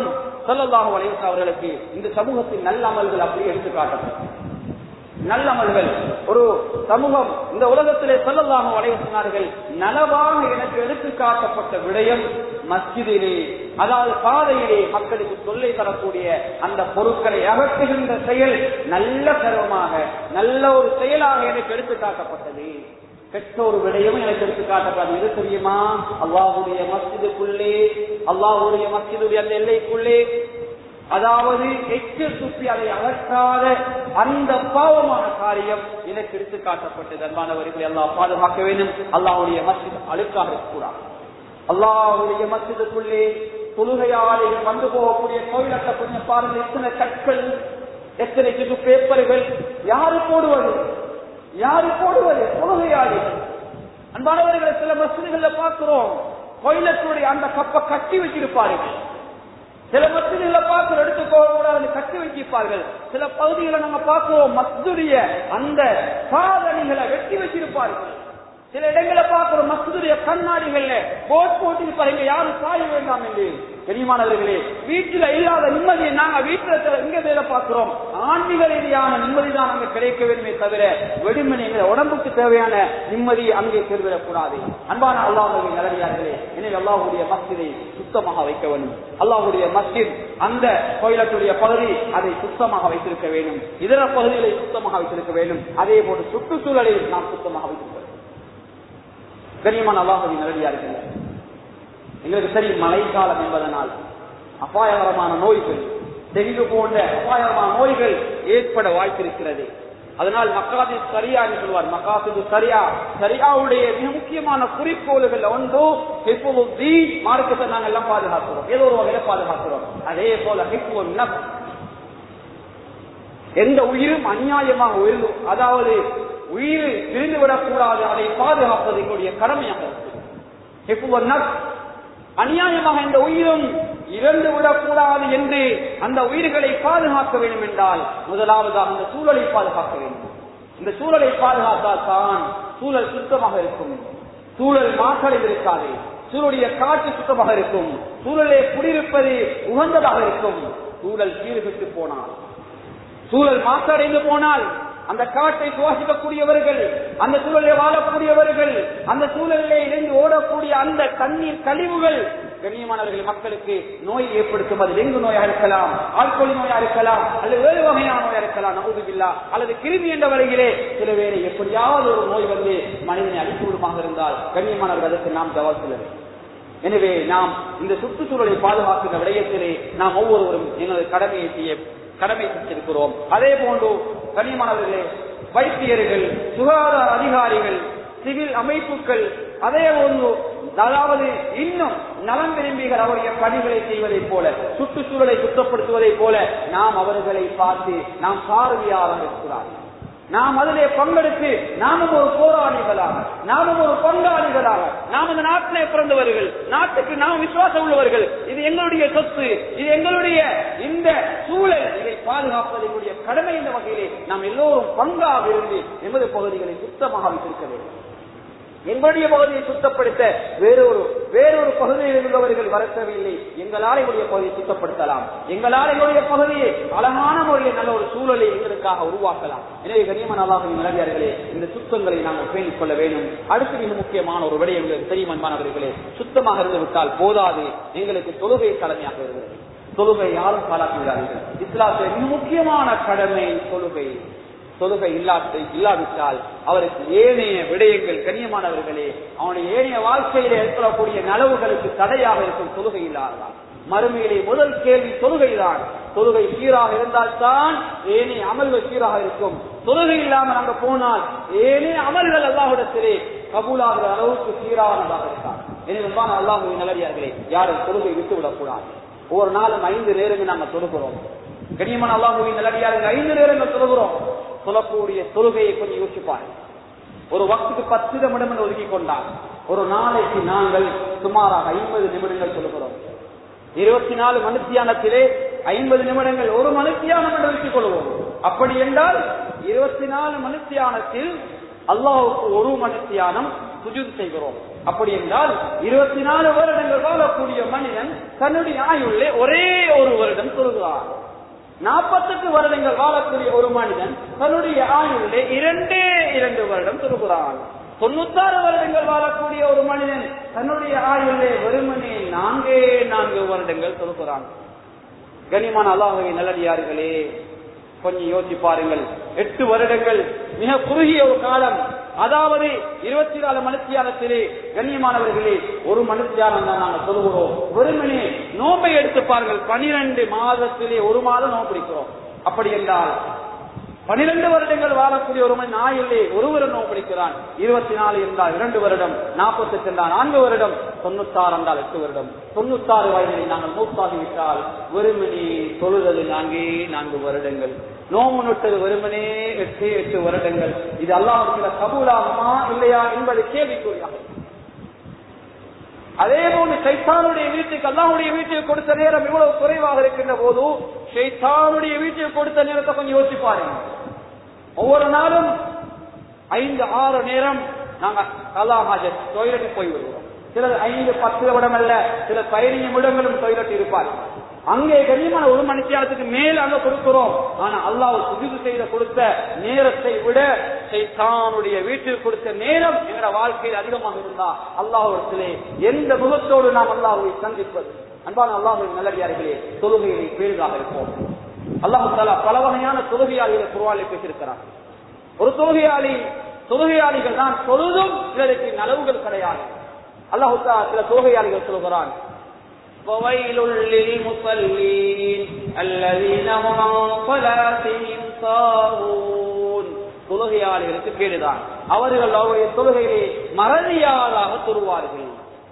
சொல்லல்லாஹு அலைவசம் அவர்களுக்கு இந்த சமூகத்தின் நல்ல அமல்கள் அப்படி எடுத்து காட்டப்படும் நல்லமல்கள் ஒரு சமூகம் இந்த உலகத்திலே சொல்லலாக வளைய சொன்னார்கள் நலவாக எனக்கு எடுத்து காட்டப்பட்ட விடயம் மஸ்ஜிதிலே அதாவது பாதையிலே மக்களுக்கு சொல்லை தரக்கூடிய அந்த பொருட்களை அகற்றுகின்ற செயல் நல்ல கர்வமாக நல்ல ஒரு செயலாக எனக்கு எடுத்து காட்டப்பட்டது கெட்ட ஒரு விடயம் எனக்கு எடுத்து காட்டப்படாது எது தெரியுமா அல்லாஹுடைய மஸ்ஜிதுக்குள்ளே அல்லாஹுடைய மஸ்ஜிதுடைய அந்த எல்லைக்குள்ளே அதாவது எச்சு துப்பி அதை அகற்றாத அந்த பாவமான காரியம் எனக்கு எடுத்து காட்டப்பட்டது அன்பானவர்களை எல்லாம் பாதுகாக்க வேண்டும் அல்லாவுடைய மஸ்ஜித் அழுக்காக இருக்கக்கூடாது அல்லாவுடைய மஸ்ஜிதுக்குள்ளே தொழுகையாளிகள் வந்து போகக்கூடிய கோயிலட்ட கொஞ்சம் பாருங்கள் எத்தனை கற்கள் எத்தனை சிறு பேப்பர்கள் யாரு போடுவது யாரு போடுவது தொழுகையாளிகள் அன்பானவர்களை சில மசிதிகள்ல பார்க்கிறோம் கோயிலத்துடைய அந்த கப்பை கட்டி வச்சிருப்பார்கள் சில மசிதிகளை பார்க்கிறோம் எடுத்து போக கூடாது கட்டி வச்சிருப்பார்கள் சில பகுதிகளை நாங்க பார்க்கிறோம் மஸ்துடைய அந்த சாதனைகளை வெட்டி வச்சிருப்பார்கள் சில இடங்களை பார்க்கிறோம் மஸ்துடைய கண்ணாடிகள்ல போட் போட்டிருப்பாங்க யாரும் சாய வேண்டாம் என்று பெரியமானவர்களே வீட்டுல இல்லாத நிம்மதியை நாங்க வீட்டுல எங்க வேலை பார்க்கிறோம் ஆன்மீக ரீதியான நிம்மதி தான் அங்க கிடைக்க வேண்டுமே தவிர வெடிமணி எங்க உடம்புக்கு தேவையான நிம்மதி அங்கே பெறுவிடக்கூடாது அன்பான அல்லாஹுடைய நிலவியார்களே எனவே அல்லாஹுடைய மஸ்ஜிதை சுத்தமாக வைக்க வேண்டும் அல்லாஹுடைய மஸ்ஜித் அந்த கோயிலத்துடைய பகுதி அதை சுத்தமாக வைத்திருக்க வேண்டும் இதர பகுதிகளை சுத்தமாக வைத்திருக்க வேண்டும் அதே போன்று சுற்றுச்சூழலை நாம் சுத்தமாக வைத்திருக்க வேண்டும் கண்ணியமான அல்லாஹுடைய நிலவியார்கள் எங்களுக்கு சரி மழைக்காலம் என்பதனால் அபாயகரமான நோய்கள் டெங்கு போன்ற அபாயகரமான நோய்கள் ஏற்பட வாய்ப்பிருக்கிறது அதனால் மக்காது சரியா என்று சொல்வார் மக்காசு சரியா சரியாவுடைய மிக முக்கியமான குறிக்கோள்கள் ஒன்று ஹிப்புதி மார்க்கத்தை நாங்கள் எல்லாம் பாதுகாக்கிறோம் ஏதோ ஒரு வகையில பாதுகாக்கிறோம் அதே போல ஹிப்பு எந்த உயிரும் அநியாயமாக உயிர் அதாவது உயிர் பிரிந்துவிடக் கூடாது அதை பாதுகாப்பது எங்களுடைய கடமையாக இருக்கு அநியாயமாக இந்த உயிரும் இறந்து விடக்கூடாது என்று அந்த உயிர்களை பாதுகாக்க வேண்டும் என்றால் முதலாவதாக அந்த சூழலை பாதுகாக்க வேண்டும் இந்த சூழலை பாதுகாத்தால் தான் சூழல் சுத்தமாக இருக்கும் சூழல் மாற்றல் இருக்காது சூழலுடைய காற்று சுத்தமாக இருக்கும் சூழலை குடியிருப்பது உகந்ததாக இருக்கும் சூழல் சீர்கிட்டு போனால் சூழல் மாற்றடைந்து போனால் அந்த காற்றை சுவாசிக்கக்கூடியவர்கள் அந்த சூழலில் வாழக்கூடியவர்கள் அந்த சூழலிலே இருந்து ஓடக்கூடிய அந்த தண்ணீர் கழிவுகள் கண்ணியமானவர்கள் மக்களுக்கு நோய் ஏற்படுத்தும் அது டெங்கு நோயா இருக்கலாம் ஆழ்கொழி நோயா இருக்கலாம் அல்லது வேறு வகையான நோயா இருக்கலாம் நகுதுபில்லா அல்லது கிருமி என்ற வரையிலே சில பேரை எப்படியாவது ஒரு நோய் வந்து மனிதனை அழித்து விடுமாக இருந்தால் கண்ணியமானவர்கள் அதற்கு நாம் ஜவாப் சொல்ல வேண்டும் எனவே நாம் இந்த சுற்றுச்சூழலை பாதுகாக்கின்ற விடயத்திலே நாம் ஒவ்வொருவரும் எங்களது கடமையை செய்ய கடமை செஞ்சிருக்கிறோம் அதே போன்று கனிமானவர்களே வைத்தியர்கள் சுகாதார அதிகாரிகள் சிவில் அமைப்புகள் அதே போன்று அதாவது இன்னும் நலம் விரும்பிகள் அவருடைய பணிகளை செய்வதைப் போல சுற்றுச்சூழலை சுத்தப்படுத்துவதைப் போல நாம் அவர்களை பார்த்து நாம் பார்வையாளர் இருக்கிறார்கள் நாம் அதிலே பங்கெடுத்து நாமும் ஒரு போராளிகளாக நாமும் ஒரு பங்காளிகளாக நாம் இந்த நாட்டிலே பிறந்தவர்கள் நாட்டுக்கு நாம் விசுவாசம் உள்ளவர்கள் இது எங்களுடைய சொத்து இது எங்களுடைய இந்த சூழல் இதை பாதுகாப்பது எங்களுடைய கடமை என்ற வகையிலே நாம் எல்லோரும் பங்காக இருந்து எமது பகுதிகளை சுத்தமாக வைத்திருக்க வேண்டும் எங்களுடைய பகுதியை சுத்தப்படுத்த வேறொரு வேறொரு பகுதியில் இருந்தவர்கள் வர தேவையில்லை எங்களால் எங்களுடைய பகுதியை சுத்தப்படுத்தலாம் எங்களால் எங்களுடைய பகுதியை அழகான முறையில் நல்ல ஒரு சூழலை எங்களுக்காக உருவாக்கலாம் எனவே கனியமன் அல்லாஹின் நிலவியார்களே இந்த சுத்தங்களை நாங்கள் பேணிக் கொள்ள வேண்டும் அடுத்து மிக முக்கியமான ஒரு விடயம் எங்களுக்கு தெரியும் அன்பானவர்களே சுத்தமாக இருந்து விட்டால் போதாது எங்களுக்கு தொழுகை தலைமையாக இருக்கிறது தொழுகை யாரும் பாராட்டி விடாதீர்கள் இஸ்லாத்தில் மிக முக்கியமான கடமை தொழுகை தொழுகை இல்லாத இல்லாவிட்டால் அவருக்கு ஏனைய விடயங்கள் கண்ணியமானவர்களே அவனுடைய ஏனைய வாழ்க்கையில ஏற்படக்கூடிய நலவுகளுக்கு தடையாக இருக்கும் தொழுகை இல்லாததான் மறுமையிலே முதல் கேள்வி தொழுகைதான் தொழுகை சீராக இருந்தால்தான் ஏனைய அமல்கள் சீராக இருக்கும் தொழுகை இல்லாமல் அங்க போனால் ஏனைய அமல்கள் அல்லாஹிடத்திலே கபூலாகிற அளவுக்கு சீரானதாக இருக்கான் எனவே அல்லாஹுவை நல்லடியார்களே யாரும் தொழுகை விட்டு விடக்கூடாது ஒவ்வொரு நாளும் ஐந்து நேரங்கள் நாங்கள் தொழுகிறோம் கனியமான அல்லாஹுவின் நல்லடியார்கள் ஐந்து நேரங்கள் தொழுகிறோம் சொல்லக்கூடிய தொழுகையை கொஞ்சம் யோசிப்பார் ஒரு வக்துக்கு பத்து நிமிடம் என்று ஒதுக்கி கொண்டால் ஒரு நாளைக்கு நாங்கள் சுமாராக ஐம்பது நிமிடங்கள் சொல்லுகிறோம் இருபத்தி நாலு மனுத்தியானத்திலே ஐம்பது நிமிடங்கள் ஒரு மனுத்தியானம் என்று வைத்துக் கொள்வோம் அப்படி என்றால் இருபத்தி நாலு மனுத்தியானத்தில் அல்லாஹுக்கு ஒரு மனுத்தியானம் சுஜூத் செய்கிறோம் அப்படி என்றால் இருபத்தி நாலு வருடங்கள் வாழக்கூடிய மனிதன் தன்னுடைய ஆயுள்ளே ஒரே ஒரு வருடம் தொழுகிறார் நாற்பத்தெட்டு வருடங்கள் வாழக்கூடிய ஒரு மனிதன் தன்னுடைய ஆயுள்ளே இரண்டே இரண்டு வருடம் தொழுகிறான் தொண்ணூத்தாறு வருடங்கள் வாழக்கூடிய ஒரு மனிதன் தன்னுடைய ஆயுள்ளே வெறுமனே நான்கே நான்கு வருடங்கள் தொழுகிறான் கனிமான அல்லாஹவை நல்லடியார்களே கொஞ்சம் யோசிச்சு பாருங்கள் எட்டு வருடங்கள் மிக குறுகிய ஒரு காலம் அதாவது இருபத்தி நாலு மனுத்தியானத்திலே கண்ணியமானவர்களே ஒரு மனுத்தியானம் தான் நாங்கள் சொல்லுகிறோம் வெறுமனே நோம்பை எடுத்து பாருங்கள் பனிரெண்டு மாதத்திலே ஒரு மாதம் நோம்பு பிடிக்கிறோம் அப்படி என்றால் பனிரெண்டு வருடங்கள் வாழக்கூடிய ஒரு மணி நாயிலே ஒரு வருடம் பிடிக்கிறான் இருபத்தி நாலு என்றால் இரண்டு வருடம் நாற்பத்தி எட்டு என்றால் நான்கு வருடம் தொண்ணூத்தாறு என்றால் எட்டு வருடம் தொண்ணூத்தாறு வயதில் நாங்கள் மூத்தாகிவிட்டால் வெறுமனி தொழுதது நான்கே நான்கு வருடங்கள் நோம்பு நுட்டது வெறுமனே எட்டு எட்டு வருடங்கள் இது அல்லாஹுக்கு கபூலாகுமா இல்லையா என்பது கேள்விக்குறியாக அதே போன்று சைத்தானுடைய வீட்டுக்கு அல்லாஹுடைய வீட்டுக்கு கொடுத்த நேரம் இவ்வளவு குறைவாக இருக்கின்ற போது சைத்தானுடைய வீட்டுக்கு கொடுத்த நேரத்தை கொஞ்சம் யோசிச்சு பாருங்க ஒவ்வொரு நாளும் ஐந்து ஆறு நேரம் நாங்க கலாமாஜர் டொய்லெட் போய் வருவோம் சிலர் ஐந்து பத்து நிமிடம் அல்ல சில பதினைந்து நிமிடங்களும் டொய்லெட் இருப்பார் அங்கே கண்ணியமான ஒரு மணித்தியாலத்துக்கு மேல அங்க கொடுக்கிறோம் ஆனா அல்லாஹ் சுஜிது செய்த கொடுத்த நேரத்தை விட சைத்தானுடைய வீட்டில் கொடுத்த நேரம் எங்களோட வாழ்க்கையில் அதிகமாக இருந்தா அல்லாஹிடத்திலே எந்த முகத்தோடு நாம் அல்லாஹுவை சந்திப்பது அன்பான அல்லாஹுவின் நல்லடியார்களே தொழுகையை பேருதாக இருப்போம் அல்லாஹு தாலா பல வகையான தொழுகையாளிகளை குருவாலை பேசியிருக்கிறார் ஒரு தொழுகையாளி தொழுகையாளிகள் தான் தொழுதும் சிலருக்கு நலவுகள் கிடையாது அல்லாஹு தாலா சில தொழுகையாளிகள் சொல்கிறான் وويل للمصلين الذين هم عن صلاتهم ساهون தொழுகையாளிகளுக்கு கேடுதான் அவர்கள் அவருடைய தொழுகையை மறதியாளாக தொழுவார்கள்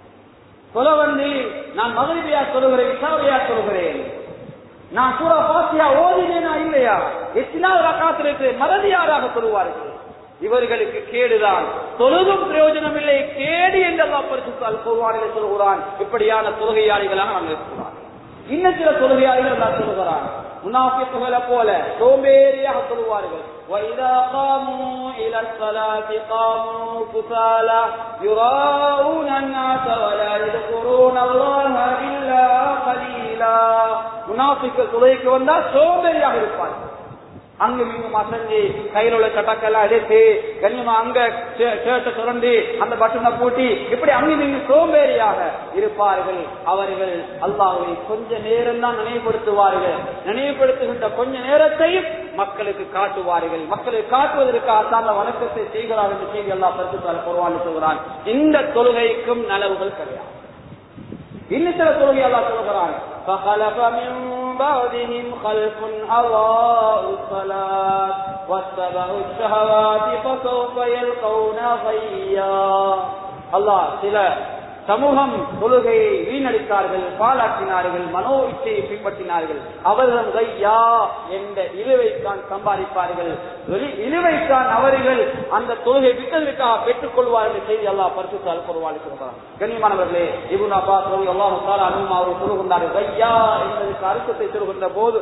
சொல்ல வந்து நான் மகிழ்ச்சியா சொல்லுகிறேன் இசாவையா சொல்லுகிறேன் நான் சூரா பாசியா ஓதினேனா இல்லையா எத்தனாவது ரக்காத்திற்கு மறதியாராக சொல்லுவார்கள் இவர்களுக்கு கேடுதான் தொழுதும் பிரயோஜனம் இல்லை கேடு என்றெல்லாம் பரிசுத்தால் கூறுவார்கள் சொல்கிறான் இப்படியான தொழுகையாளிகளாக நாம் இருக்கிறான் இன்னும் சில தொழுகையாளிகள் நான் சொல்லுகிறான் முன்னாபித்துகளை போல சோம்பேறியாக சொல்லுவார்கள் وَإِذَا قَامُوا إِلَى الصَّلَاةِ قَامُوا كُسَالَى يُرَاءُونَ النَّاسَ وَلَا يَذْكُرُونَ اللَّهَ إِلَّا قَلِيلًا முனாஃபிக்கள் தொழுகைக்கு வந்தா சோம்பேறியாக இருப்பார்கள் அங்கு இங்கு மசஞ்சி கையில் உள்ள சட்டக்கெல்லாம் எடுத்து கண்ணியமா அங்க ஷர்ட்டை சுரண்டி அந்த பட்டனை பூட்டி இப்படி அங்கு இங்கு சோம்பேறியாக இருப்பார்கள் அவர்கள் அல்லாஹ்வை கொஞ்ச நேரம் தான் நினைவுபடுத்துவார்கள் நினைவுபடுத்துகின்ற கொஞ்ச நேரத்தையும் மக்களுக்கு காட்டுவார்கள் மக்களுக்கு காட்டுவதற்காக அந்த வணக்கத்தை செய்கிறார் என்று செய்தி அல்லா பரிசுத்தால் பொருவான்னு சொல்கிறான் இந்த தொழுகைக்கும் நலவுகள் கிடையாது இன்னும் சில தொழுகை அல்லா சொல்கிறான் فخلف من بعدهم خلف أضاءوا الصلاة واتبعوا الشهوات فسوف يلقون غيا الله சில சமூகம் தொழுகையை வீணடித்தார்கள் பாலாற்றினார்கள் மனோ இச்சையை பின்பற்றினார்கள் அவர்கள் கையா என்ற இழுவைத்தான் சம்பாதிப்பார்கள் இழுவைத்தான் அவர்கள் அந்த தொழுகை விட்டதற்காக பெற்றுக் கொள்வார்கள் செய்தி எல்லாம் பரிசுத்தால் பொருவாளி சொல்கிறார் கண்ணியமானவர்களே இபுன் அப்பா சொல்லி எல்லாம் அனுமா அவர் சொல்லுகின்றார்கள் கையா என்பதற்கு அர்த்தத்தை சொல்கின்ற போது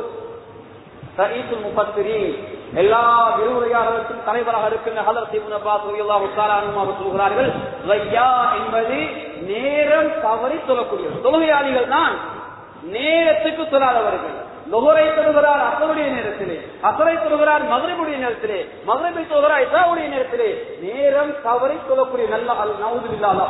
சயீசுல் முப்பத்திரி எல்லா விரிவுரையாளர்களுக்கும் தலைவராக இருக்கின்ற ஹலர் சிபுன் அப்பா சொல்லி எல்லாம் அவர் சொல்கிறார்கள் கையா என்பது நேரம் தவறி சொல்லக்கூடிய தொழுகையாளிகள் தான் நேரத்துக்கு சொல்லாதவர்கள் லொகரை தொழுகிறார் அசருடைய நேரத்திலே அசரை தொழுகிறார் மதுரைவுடைய நேரத்திலே மதுரை தொழுகிறார் இசாவுடைய நேரத்திலே நேரம் தவறி சொல்லக்கூடிய நல்ல நவுது இல்லாத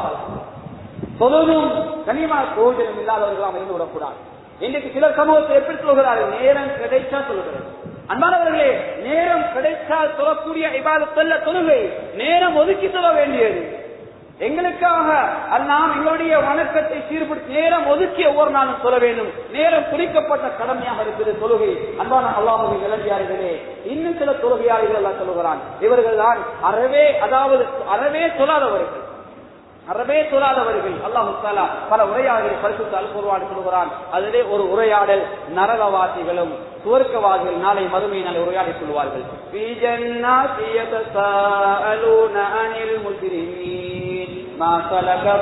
தொழுதும் கனிமா பிரயோஜனம் இல்லாதவர்களாம் இருந்து விடக்கூடாது இன்றைக்கு சிலர் சமூகத்தை எப்படி சொல்கிறார்கள் நேரம் கிடைச்சா சொல்லுகிறது அன்பானவர்களே நேரம் கிடைத்தால் சொல்லக்கூடிய இபாதத்தல்ல தொழுகை நேரம் ஒதுக்கி சொல்ல வேண்டியது எங்களுக்காக நாம் எங்களுடைய வணக்கத்தை சீர்படுத்தி நேரம் ஒதுக்கி ஒவ்வொரு நாளும் சொல்ல வேண்டும் நேரம் குறிக்கப்பட்ட கடமையாக இருக்குது தொழுகை அன்பான அல்லாஹுவை இளஞ்சியார்களே இன்னும் சில தொழுகையாளிகள் எல்லாம் சொல்லுகிறான் இவர்கள் தான் அறவே அதாவது அறவே சொல்லாதவர்கள் அறவே சொல்லாதவர்கள் அல்லாஹு தாலா பல உரையாடலை பரிசுத்தால் கூறுவாடு சொல்கிறான் அதிலே ஒரு உரையாடல் நரகவாசிகளும் சுவர்க்கவாதிகள் நாளை மதுமை நாளை உரையாடி சொல்வார்கள்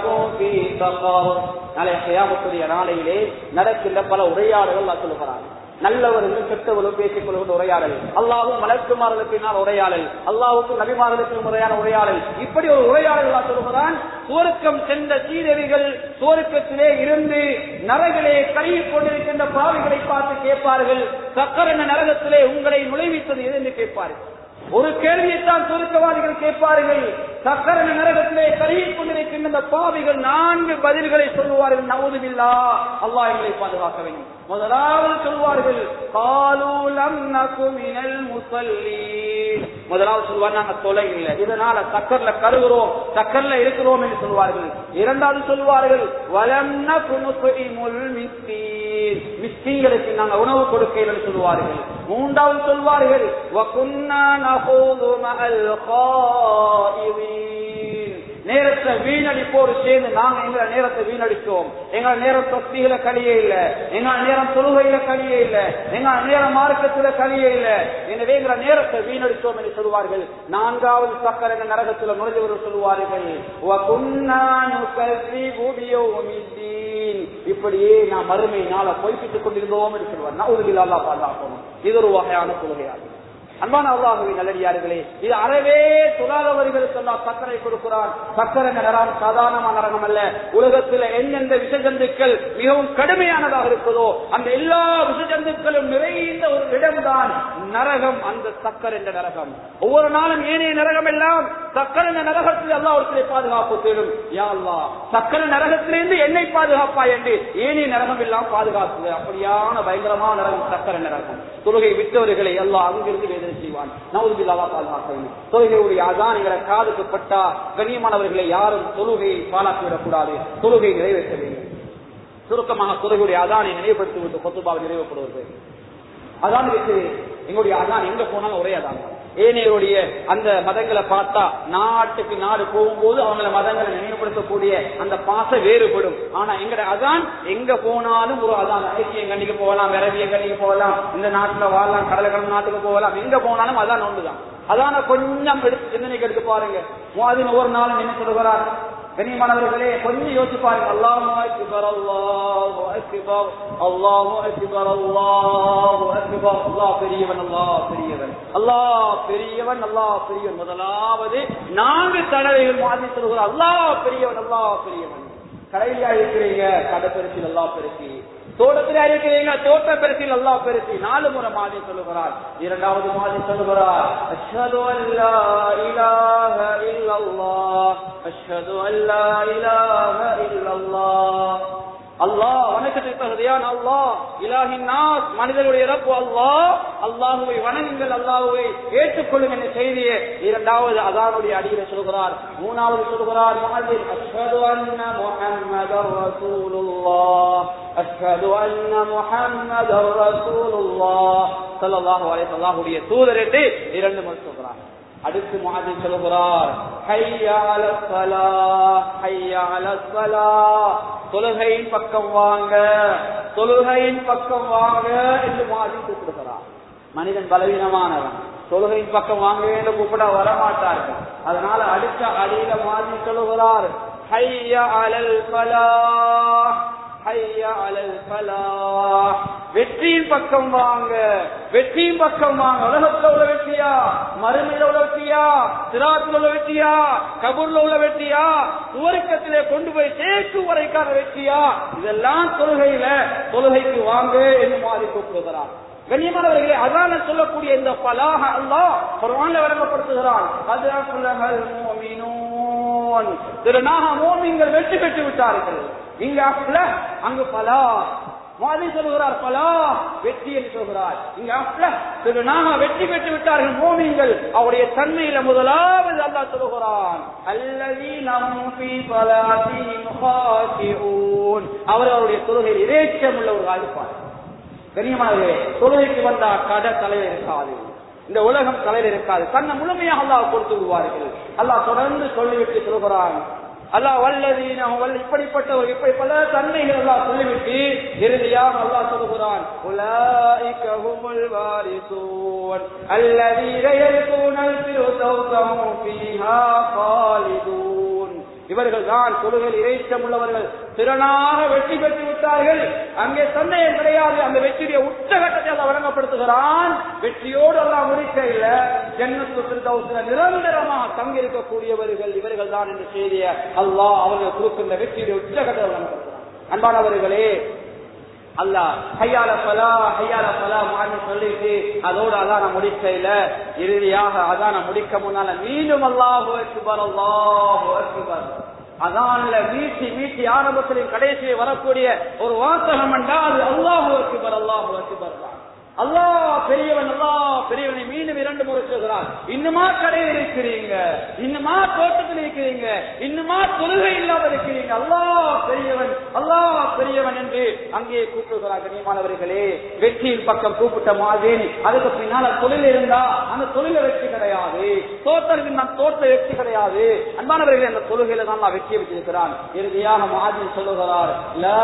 நாளை கையாமத்துடைய நாளையிலே நடக்கின்ற பல உரையாடல்கள் சொல்லுகிறார்கள் நல்லவர்களும் கெட்டவர்களும் பேசிக் கொள்கின்ற உரையாடல் அல்லாவும் மலக்குமார்களுக்கு பின்னால் உரையாடல் அல்லாவுக்கும் நபிமார்களுக்கு முறையான உரையாடல் இப்படி ஒரு உரையாடல் அல்லாஹ் சொல்கிறான் சுவர்க்கம் சென்ற சீரவிகள் சுவர்க்கத்திலே இருந்து நரகிலே கழுவி கொண்டிருக்கின்ற பாவிகளை பார்த்து கேட்பார்கள் சக்கரன நரகத்திலே உங்களை நுழைவித்தது எது என்று கேட்பார்கள் ஒரு கேள்வியைத்தான் சுருக்கவாதிகள் கேட்பார்கள் சக்கரன நரகத்திலே கருகி கொண்டிருக்கின்ற இந்த பாவிகள் நான்கு பதில்களை சொல்லுவார்கள் நவுதுபில்லா அல்லாஹ் எங்களை பாதுகாக்க வேண்டும் முதலாவது சொல்வார்கள் காலூலம் நகுமினல் முசல்லி முதலாவது சொல்வார் நாங்க தொலை இல்லை இதனால சக்கர்ல கருகிறோம் சக்கர்ல இருக்கிறோம் என்று சொல்வார்கள் இரண்டாவது சொல்வார்கள் வலம்ன குனுசுஇமுல் மிஸ்கீன் மிஸ்கீன்களுக்கு நாங்க உணவு கொடுக்கையில் என்று சொல்வார்கள் மூன்றாவது சொல்வார்கள் வகுன்னா நஹூது மஅல் காயிதீன் நேரத்தை வீணடிப்போடு சேர்ந்து நாங்க எங்களை நேரத்தை வீணடிச்சோம் எங்களை நேரம் தொஸ்திகளை கழிய இல்ல எங்களை நேரம் தொழுகையில கழிய இல்ல எங்களை நேரம் மார்க்கத்துல கழிய இல்ல எனவே எங்களை நேரத்தை வீணடித்தோம் என்று சொல்வார்கள் நான்காவது சக்கர என்ற நரகத்துல நுழைந்தவர்கள் சொல்வார்கள் وَكُنَّا نُكَذِّبُ بِيَوْمِ الدِّينِ. இப்படியே நான் மறுமை நாள பொய்ப்பித்துக் கொண்டிருந்தோம் என்று சொல்வார் நவுதுபில் அல்லா பாதுகாக்கணும் இது ஒரு வகையான கொள்கையாகும் அன்பான அல்லாஹுவின் நல்லடியார்களே இது அறவே தொழாதவர்களுக்கு எல்லாம் சக்கரை கொடுக்கிறான் சக்கரை நரகம் சாதாரணமான நரகம் அல்ல உலகத்தில் எந்தெந்த விஷஜந்துக்கள் மிகவும் கடுமையானதாக இருக்குதோ அந்த எல்லா விஷஜந்துக்களும் நிறைந்த ஒரு இடம்தான் நரகம் அந்த சக்கர் என்ற நரகம் ஒவ்வொரு நாளும் ஏனைய நரகம் எல்லாம் சக்கர நரகத்தில் எல்லா ஒருத்தரை பாதுகாப்பு தேடும் யா அல்லா சக்கர நரகத்திலிருந்து என்னை பாதுகாப்பா என்று ஏனைய நரகம் எல்லாம் பாதுகாப்பு அப்படியான பயங்கரமான நரகம் சக்கர நரகம் தொழுகை விட்டவர்களை எல்லாம் அங்கிருந்து வேதனை செய்வான் நவதுபில்லாவா பாதுகாக்க வேண்டும் தொழுகையுடைய அதான் எங்களை காதுக்கு பட்டா கண்ணியமானவர்களை யாரும் தொழுகையை பாலாக்கிவிடக் கூடாது தொழுகை நிறைவேற்ற வேண்டும் சுருக்கமாக தொழுகையுடைய அதானை நினைவுபடுத்தி விட்டு கொத்துபாவை நிறைவேற்றப்படுவது அதான் இருக்கு எங்களுடைய அதான் எங்க போனாலும் ஒரே அதான் ஏனையருடைய அந்த மதங்களை பார்த்தா நாட்டுக்கு நாடு போகும்போது அவங்கள மதங்களை நினைவுபடுத்தக்கூடிய அந்த பாசம் வேறுபடும் ஆனா எங்கட அதான் எங்க போனாலும் ஒரு அதான் ஐக்கியம் கண்டிக்கு போகலாம் விரவிய கண்டிக்கு போகலாம் இந்த நாட்டுல வாழலாம் கடற்கடல் நாட்டுக்கு போகலாம் எங்க போனாலும் அதான் ஒன்றுதான் அதான கொஞ்சம் எடுத்து சிந்தனைக்கு எடுத்து பாருங்க மாதிரி ஒவ்வொரு நாளும் என்ன சொல்லுகிறார் கண்ணியமானவர்களே கொஞ்சம் யோசிச்சு பாருங்க அல்லாஹு அக்பர் அல்லாஹு அக்பர் அல்லாஹு அக்பர் அல்லாஹு அக்பர் அல்லாஹ் பெரியவன் அல்லாஹ் பெரியவன் அல்லாஹ் பெரியவன் அல்லாஹ் பெரியவன் முதலாவது நான்கு தடவைகள் மாதிரி சொல்கிறார் அல்லாஹ் பெரியவன் அல்லாஹ் பெரியவன் கடையிலா இருக்கிறீங்க கடை பெருசில் அல்லாஹ் பெருசி தோட்டத்தில் இருக்கிறீங்க தோட்ட பெருசில் அல்லாஹ் பெருசி நாலு முறை மாதிரி சொல்லுகிறார் இரண்டாவது மாதிரி சொல்லுகிறார் அஷ்ஹது அல்லா இலாஹ இல்லல்லாஹ் அஷ்ஹது அல்லா இலாஹ இல்லல்லாஹ் அல்லாஹ் வணக்கத்தை தகுதியான அல்லாஹ் இலாஹின் நாஸ் மனிதனுடைய இறப்பு அல்லாஹ் அல்லாஹுவை வணங்குங்கள் அல்லாஹுவை ஏற்றுக்கொள்ளுங்க என்ற செய்தியை இரண்டாவது அதானுடைய அடியில சொல்கிறார் மூணாவது சொல்கிறார் மகளிர் அஷ்ஹது அன்ன முஹம்மதர் ரசூலுல்லாஹ் அஷ்ஹது அன்ன முஹம்மதர் ரசூலுல்லாஹ் ஸல்லல்லாஹு அலைஹி வஸல்லமுடைய தூதர் என்று இரண்டு முறை சொல்கிறார் அடுத்து மாதிரி சொல்கிறார் ஹையா அலஸ் ஸலாஹ் ஹையா அலஸ் ஸலாஹ் தொழுகையின் பக்கம் வாங்க தொழுகையின் பக்கம் வாங்க என்று மாதிரி கூப்பிடுகிறார் மனிதன் பலவீனமானவன் தொழுகையின் பக்கம் வாங்க என்று கூப்பிட வரமாட்டார்கள் அதனால அடுத்த அடியில மாதிரி சொல்லுகிறார் ஹையா அலல் ஃபலாஹ் ஹையா அலல் ஃபலாஹ் வெற்றியின் பக்கம் வாங்க வெற்றியின் பக்கம் வாங்க உலகத்துல உள்ள வெற்றியா மறுமையில உள்ள வெற்றியா சிராத்துல உள்ள வெற்றியா கபூர்ல உள்ள வெற்றியா சுவர்க்கத்திலே கொண்டு போய் சேர்க்கு வரைக்கான வெற்றியா இதெல்லாம் தொழுகையில தொழுகைக்கு வாங்க என்று மாறி கூப்பிடுகிறார் கண்ணியமானவர்களே அதான சொல்லக்கூடிய இந்த பலாக அல்லாஹ் குர்ஆன்ல வழங்கப்படுத்துகிறான் அத்ரஃபுலஹல் முஃமினூன் திருநாக மூமின்கள் வெற்றி பெற்று விட்டார்கள் இங்க அப்ல அங்கு பலா மாதிரி சொல்கிறார் பலா வெற்றி என்று சொல்கிறார் இங்க அப்ல திருநாக வெற்றி பெற்று விட்டார்கள் மோமிங்கள் அவருடைய தன்மையில முதலாவது அல்லாஹ் சொல்கிறான் அல்லதீனம் ஃபீ ஸலாத்திஹிம் காஷிஊன் அவர் அவருடைய தொழுகையில் இறைச்சம் உள்ளவர்களாக இருப்பார் கண்ணியமானவர்களே தொழுகைக்கு வந்தா கடை தலையில் இருக்காது இந்த உலகம் தலையில் இருக்காது தன்னை முழுமையாக அல்லாஹ் கொடுத்து விடுவார்கள் அல்லாஹ் தொடர்ந்து சொல்லிவிட்டு சொல்கிறான் அல்லாஹ் வல்லதீன வல் இப்படிப்பட்டவர் இப்படி பல தன்மைகள் அல்லாஹ் சொல்லிவிட்டு இறுதியாக அல்லாஹ் சொல்லுகிறான் உலாயிக ஹுமுல் வாரிசூன் அல்லதீன யர்கூனல் ஃபிர்தௌஸஹும் ஃபீஹா காலிதூன் இவர்கள் தான் தொழுகையில் இறைச்சம் உள்ளவர்கள் திறனாக வெற்றி பெற்று விட்டார்கள் அங்கே சந்தேகம் கிடையாது அந்த வெற்றியுடைய உச்சகட்டத்தை அல்ல வழங்கப்படுத்துகிறான் வெற்றியோடு எல்லாம் முடிக்க இல்ல ஜன்னத்து திருதௌசில நிரந்தரமாக தங்கியிருக்கக்கூடியவர்கள் இவர்கள் தான் என்று செய்திய அல்லாஹ் அவர்கள் கொடுக்கின்ற வெற்றியுடைய உச்சகட்டத்தை வழங்கப்படுத்துகிறான் அன்பானவர்களே அல்லாஹ் ஹையால பலா ஹையால பலா மாறி சொல்லிட்டு அதோட அதான முடிக்கையில இறுதியாக அதான முடிக்க முன்னால மீண்டும் அல்லாஹு அக்பர் அல்லாஹு அக்பர் அதான்ல மீட்டி மீட்டி ஆரம்பத்திலும் கடைசியில் வரக்கூடிய ஒரு வாசகம் என்றால் அது அல்லாஹு அக்பர் அல்லாஹு அக்பர் தான் அல்லாஹ் பெரியவன் அல்லாஹ் பெரியவனை மீண்டும் இரண்டு முறை சொல்கிறார் இன்னுமா கடையில் இருக்கிறீங்க இன்னுமா தோட்டத்தில் இருக்கிறீங்க இன்னுமா தொழுகை இல்லாமல் இருக்கிறீங்க அல்லாஹ் பெரியவன் அல்லாஹ் பெரியவன் என்று அங்கே கூப்பிடுகிறார் கண்ணியமானவர்களே வெற்றியின் பக்கம் கூப்பிட்ட மாதிரி அதுக்கு பின்னால தொழில் இருந்தா அந்த தொழில வெற்றி கிடையாது தோட்டத்தில் நான் தோட்ட வெற்றி கிடையாது அன்பானவர்களே அந்த தொழுகையில தான் நான் வெற்றியை வச்சிருக்கிறான் இறுதியாக மாதிரி சொல்லுகிறார் லா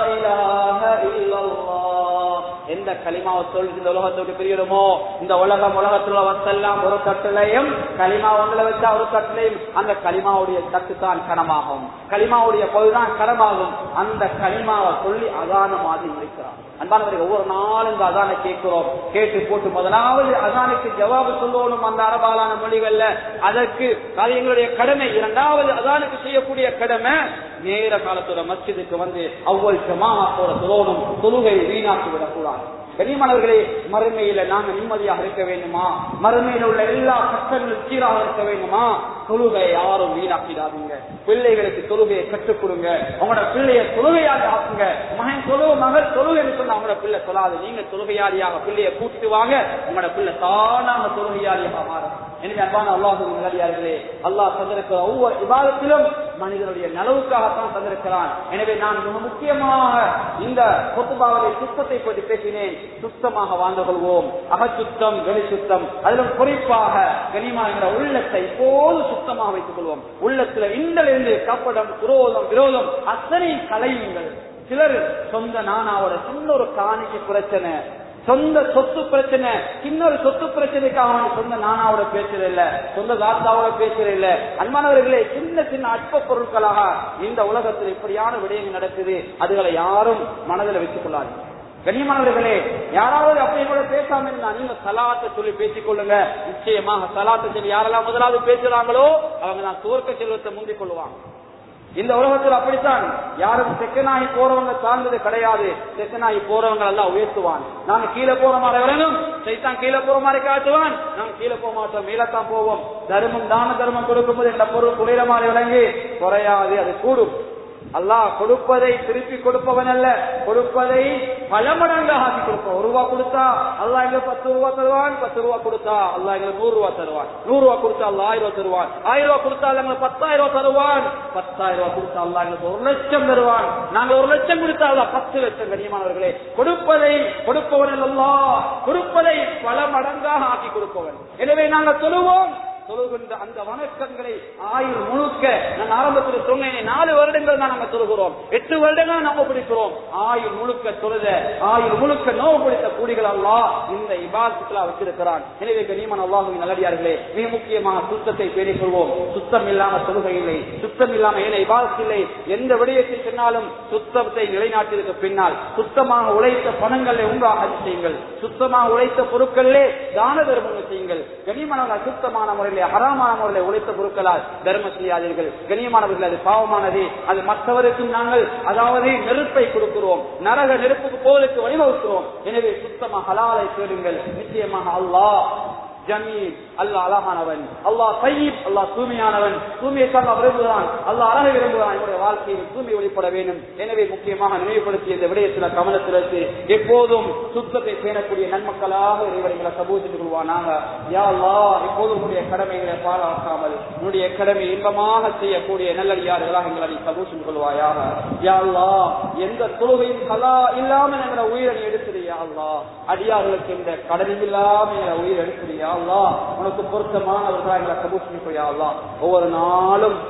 இலாஹ இல்லல்லாஹ் எந்த களிமாவை சொல்லி இந்த உலகத்தை விட்டு பிரியணுமோ இந்த உலகம் உலகத்துல வசெல்லாம் ஒரு கட்டளையும் களிமா ஒன்றுல வச்சா ஒரு கட்டளையும் அந்த களிமாவுடைய தட்டு தான் கனமாகும் களிமாவுடைய பொழுதுதான் கனமாகும் அந்த களிமாவை சொல்லி அதான மாதிரி இருக்கிறார் அன்பானவர்கள் ஒவ்வொரு நாளும் இந்த அதானை கேட்கிறோம் கேட்டு போட்டு முதலாவது அதானுக்கு ஜவாபு சொல்லணும் அந்த அரபாலான மொழிகள்ல அதற்கு அது எங்களுடைய கடமை இரண்டாவது அதானுக்கு செய்யக்கூடிய கடமை நேர காலத்தோட மஸ்ஜிதுக்கு வந்து அவ்வளவு ஜமாத்தோட சொல்லணும் தொழுகை வீணாக்கி விடக்கூடாது கனிமணவர்களே மறுமையில நாங்க நிம்மதியாக இருக்க வேண்டுமா மறுமையில உள்ள எல்லா கஷ்டங்களும் சீராக இருக்க வேண்டுமா தொழுகை யாரும் வீணாக்கிடாதீங்க பிள்ளைகளுக்கு தொழுகையை கற்றுக் கொடுங்க உங்களோட பிள்ளைய தொழுகையாக ஆக்குங்க மகன் தொழுவு மகள் தொழுகைன்னு சொன்னா அவங்களோட பிள்ளை சொல்லாது நீங்க தொழுகையாளியாக பிள்ளைய கூட்டிட்டு வாங்க உங்களோட பிள்ளை தானாக தொழுகையாளியாக மாறும் எனவே அன்பான அல்லாஹு நல்லடியார்களே அல்லாஹ் தந்திருக்கிற ஒவ்வொரு விவாதத்திலும் மனிதனுடைய நலவுக்காகத்தான் தந்திருக்கிறான் எனவே நான் மிக முக்கியமாக இந்த கொத்துபாவலை சுத்தத்தை பற்றி பேசினேன் சுத்தமாக வாழ்ந்து கொள்வோம் அகச்சுத்தம் வெளி சுத்தம் அதிலும் குறிப்பாக கனிமாகிற உள்ளத்தை போது சுத்தமாக வைத்துக் கொள்வோம் உள்ளத்துல இன்றிலிருந்து கப்படம் குரோதம் விரோதம் அத்தனை கலையுங்கள் சிலர் சொந்த நானாவோட சின்ன ஒரு காணிக்கு பிரச்சனை சொந்த சொத்து பிரச்சனை இன்னொரு சொத்து பிரச்சனைக்காக அவன் சொந்த நானாவோட பேசுறது இல்ல சொந்த தாத்தாவோட பேசுறது இல்ல அன்பானவர்களே சின்ன சின்ன அற்ப பொருட்களாக இந்த உலகத்தில் இப்படியான விடயங்கள் நடக்குது அதுகளை யாரும் மனதில் வைத்துக் கொள்ளாது கண்ணியமானவர்களே யாராவது அப்படி கூட பேசாம இருந்தா நீங்க சலாத்தை சொல்லி பேசிக் கொள்ளுங்க நிச்சயமாக சலாத்தை சொல்லி யாரெல்லாம் முதலாவது பேசுறாங்களோ அவங்க நான் தோற்க செல்வத்தை முந்திக் கொள்வாங்க இந்த உலகத்தில் அப்படித்தான் யாரும் செக்கனாகி போறவங்க சார்ந்தது கிடையாது செக்கனாகி போறவங்க எல்லாம் உயர்த்துவான் நாங்க கீழே போற மாதிரி விளங்கும் சைத்தான் கீழே போற மாதிரி காட்டுவான் நாங்க கீழே போக மாட்டோம் மேலத்தான் போவோம் தர்மம் தான தர்மம் கொடுக்கும்போது இந்த பொருள் குறையிற மாதிரி விளங்கி குறையாது அது கூடும் அல்லாஹ் கொடுப்பதை திருப்பி கொடுப்பவன் அல்ல கொடுப்பதை பல மடங்காக ஆக்கி கொடுப்போம் ஒரு ரூபா கொடுத்தா அல்லாஹ் எங்க பத்து ரூபா தருவான் பத்து ரூபா கொடுத்தா அல்லாஹ் எங்க நூறு ரூபா தருவான் நூறு ரூபா கொடுத்தா அல்லாஹ் ஆயிரம் ரூபா தருவான் ஆயிரம் ரூபா கொடுத்தா எங்களுக்கு பத்தாயிரம் ரூபா தருவான் பத்தாயிரம் ரூபா கொடுத்தா அல்லாஹ் எங்களுக்கு ஒரு லட்சம் தருவான் நாங்க ஒரு லட்சம் கொடுத்தா அல்லாஹ் பத்து லட்சம் கண்ணியமானவர்களே கொடுப்பதை கொடுப்பவன் அல்லாஹ் கொடுப்பதை பல மடங்காக ஆக்கி கொடுப்பவன் எனவே நாங்கள் சொல்லுவோம் தொழுகின்ற அந்த வணக்கங்களை ஆயுள் முழுக்க நான் ஆரம்பத்தில் சொன்னேன் நாலு வருடங்கள் தான் நாங்க தொழுகிறோம் எட்டு வருடங்கள் நம்ம பிடிக்கிறோம் ஆயுள் முழுக்க தொழுத ஆயுள் முழுக்க நோவு பிடித்த கூடிகள் அல்லா இந்த இபாதத்துல வச்சிருக்கிறான் எனவே கனிமன் அல்லாஹுவின் நல்லடியார்களே மிக முக்கியமாக சுத்தத்தை பேணிக் கொள்வோம் சுத்தம் இல்லாம தொழுகை இல்லை சுத்தம் இல்லாம ஏன இபாதத் இல்லை எந்த விடயத்தை சொன்னாலும் சுத்தத்தை நிலைநாட்டிற்கு பின்னால் சுத்தமாக உழைத்த பணங்களை உண்டாக செய்யுங்கள் சுத்தமாக உழைத்த பொருட்களிலே தான தர்மங்கள் செய்யுங்கள் கனிமனவர்கள் சுத்தமான முறையில் ஹராமான முறையில் உழைத்த பொருட்களால் தர்மம் செய்யாதீர்கள் கண்ணியமானவர்கள் அது பாவமானது அது மற்றவருக்கும் நாங்கள் அதாவது நெருப்பை கொடுக்கிறோம் நரக நெருப்புக்கு போவதற்கு வழிவகுக்கிறோம் எனவே சுத்தமாக ஹலாலை தேடுங்கள் நிச்சயமாக அல்லாஹ் ஜமீல் அல்லாஹ் அழகானவன் அல்லாஹ் சயீப் அல்லாஹ் தூய்மையானவன் தூய்மையை தான் விரும்புகிறான் அல்லாஹ் அழகை விரும்புகிறான் என்னுடைய வாழ்க்கையில் தூய்மை வெளிப்பட வேண்டும் எனவே முக்கியமாக நினைவுபடுத்திய இந்த விடயத்தில் கவனத்திற்கு எப்போதும் சுத்தத்தை பேணக்கூடிய நன்மக்களாக இறைவர்களை சமூகத்தில் கொள்வானாக யா அல்லாஹ் எப்போதும் உன்னுடைய கடமைகளை பாராட்டாமல் உன்னுடைய கடமை இன்பமாக செய்யக்கூடிய நல்லடியார்களாக எங்களை நீ சமூகம் கொள்வாயாக யா அல்லாஹ் எந்த தொழுகையும் கலா இல்லாமல் எங்களை உயிரை எடுத்துடு யா அல்லாஹ் அடியார்களுக்கு இந்த கடனும் இல்லாமல் எங்களை உயிர் எடுத்துடு யா அல்லாஹ் உனக்கு பொருத்தமானவர்களாக எங்களை கபூஷ் யா அல்லாஹ் ஒவ்வொரு நாளும்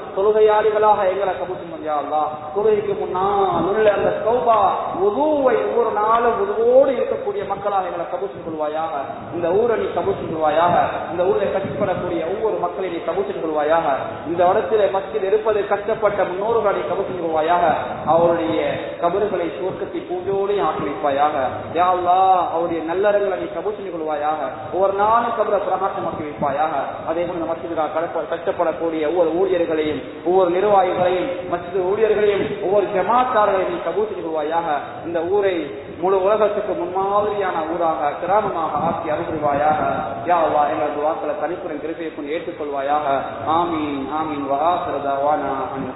தொழுகையாளிகளாக எங்களை கபூசம் பண்ணியா அல்லா தொழுகைக்கு முன்னால் உள்ள அந்த சௌபா உதுவை ஒவ்வொரு நாளும் உதுவோடு இருக்கக்கூடிய மக்களாக எங்களை கபூசம் கொள்வாயாக இந்த ஊரை நீ கபூசம் கொள்வாயாக இந்த ஊரில் கஷ்டப்படக்கூடிய ஒவ்வொரு மக்களையும் நீ கபூசம் கொள்வாயாக இந்த இடத்திலே மஸ்ஜித் இருப்பது கஷ்டப்பட்ட முன்னோர்களை கபூசம் கொள்வாயாக அவருடைய கபறுகளை சுவர்க்கத்தை பூஜோடு ஆக்கி வைப்பாயாக யா அல்லாஹ் அவருடைய நல்லறங்களை நீ கபூசம் கொள்வாயாக ஒவ்வொரு நாளும் கபரை பிரகாசமாக்கி வைப்பாயாக அதே போல இந்த மஸ்ஜிதுக்காக கடப்ப- கஷ்டப்படக்கூடிய ஒவ்வொரு ஊழியர்களையும் ஒவ்வொரு நிர்வாகிகளையும் மஸ்ஜித் ஊழியர்களையும் ஒவ்வொரு ஜமாத்தார்களையும் நீ கபூசம் கொள்வாயாக இந்த ஊரை முழு உலகத்துக்கு முன்மாதிரியான ஊராக கிராமமாக ஆக்கி அருள்வாயாக யா அல்லாஹ் எங்களது வாக்களை தனிப்புறம் கிருப்பையை கொண்டு ஏற்றுக்கொள்வாயாக ஆமீன் ஆமீன் வஹாசிரதாவானா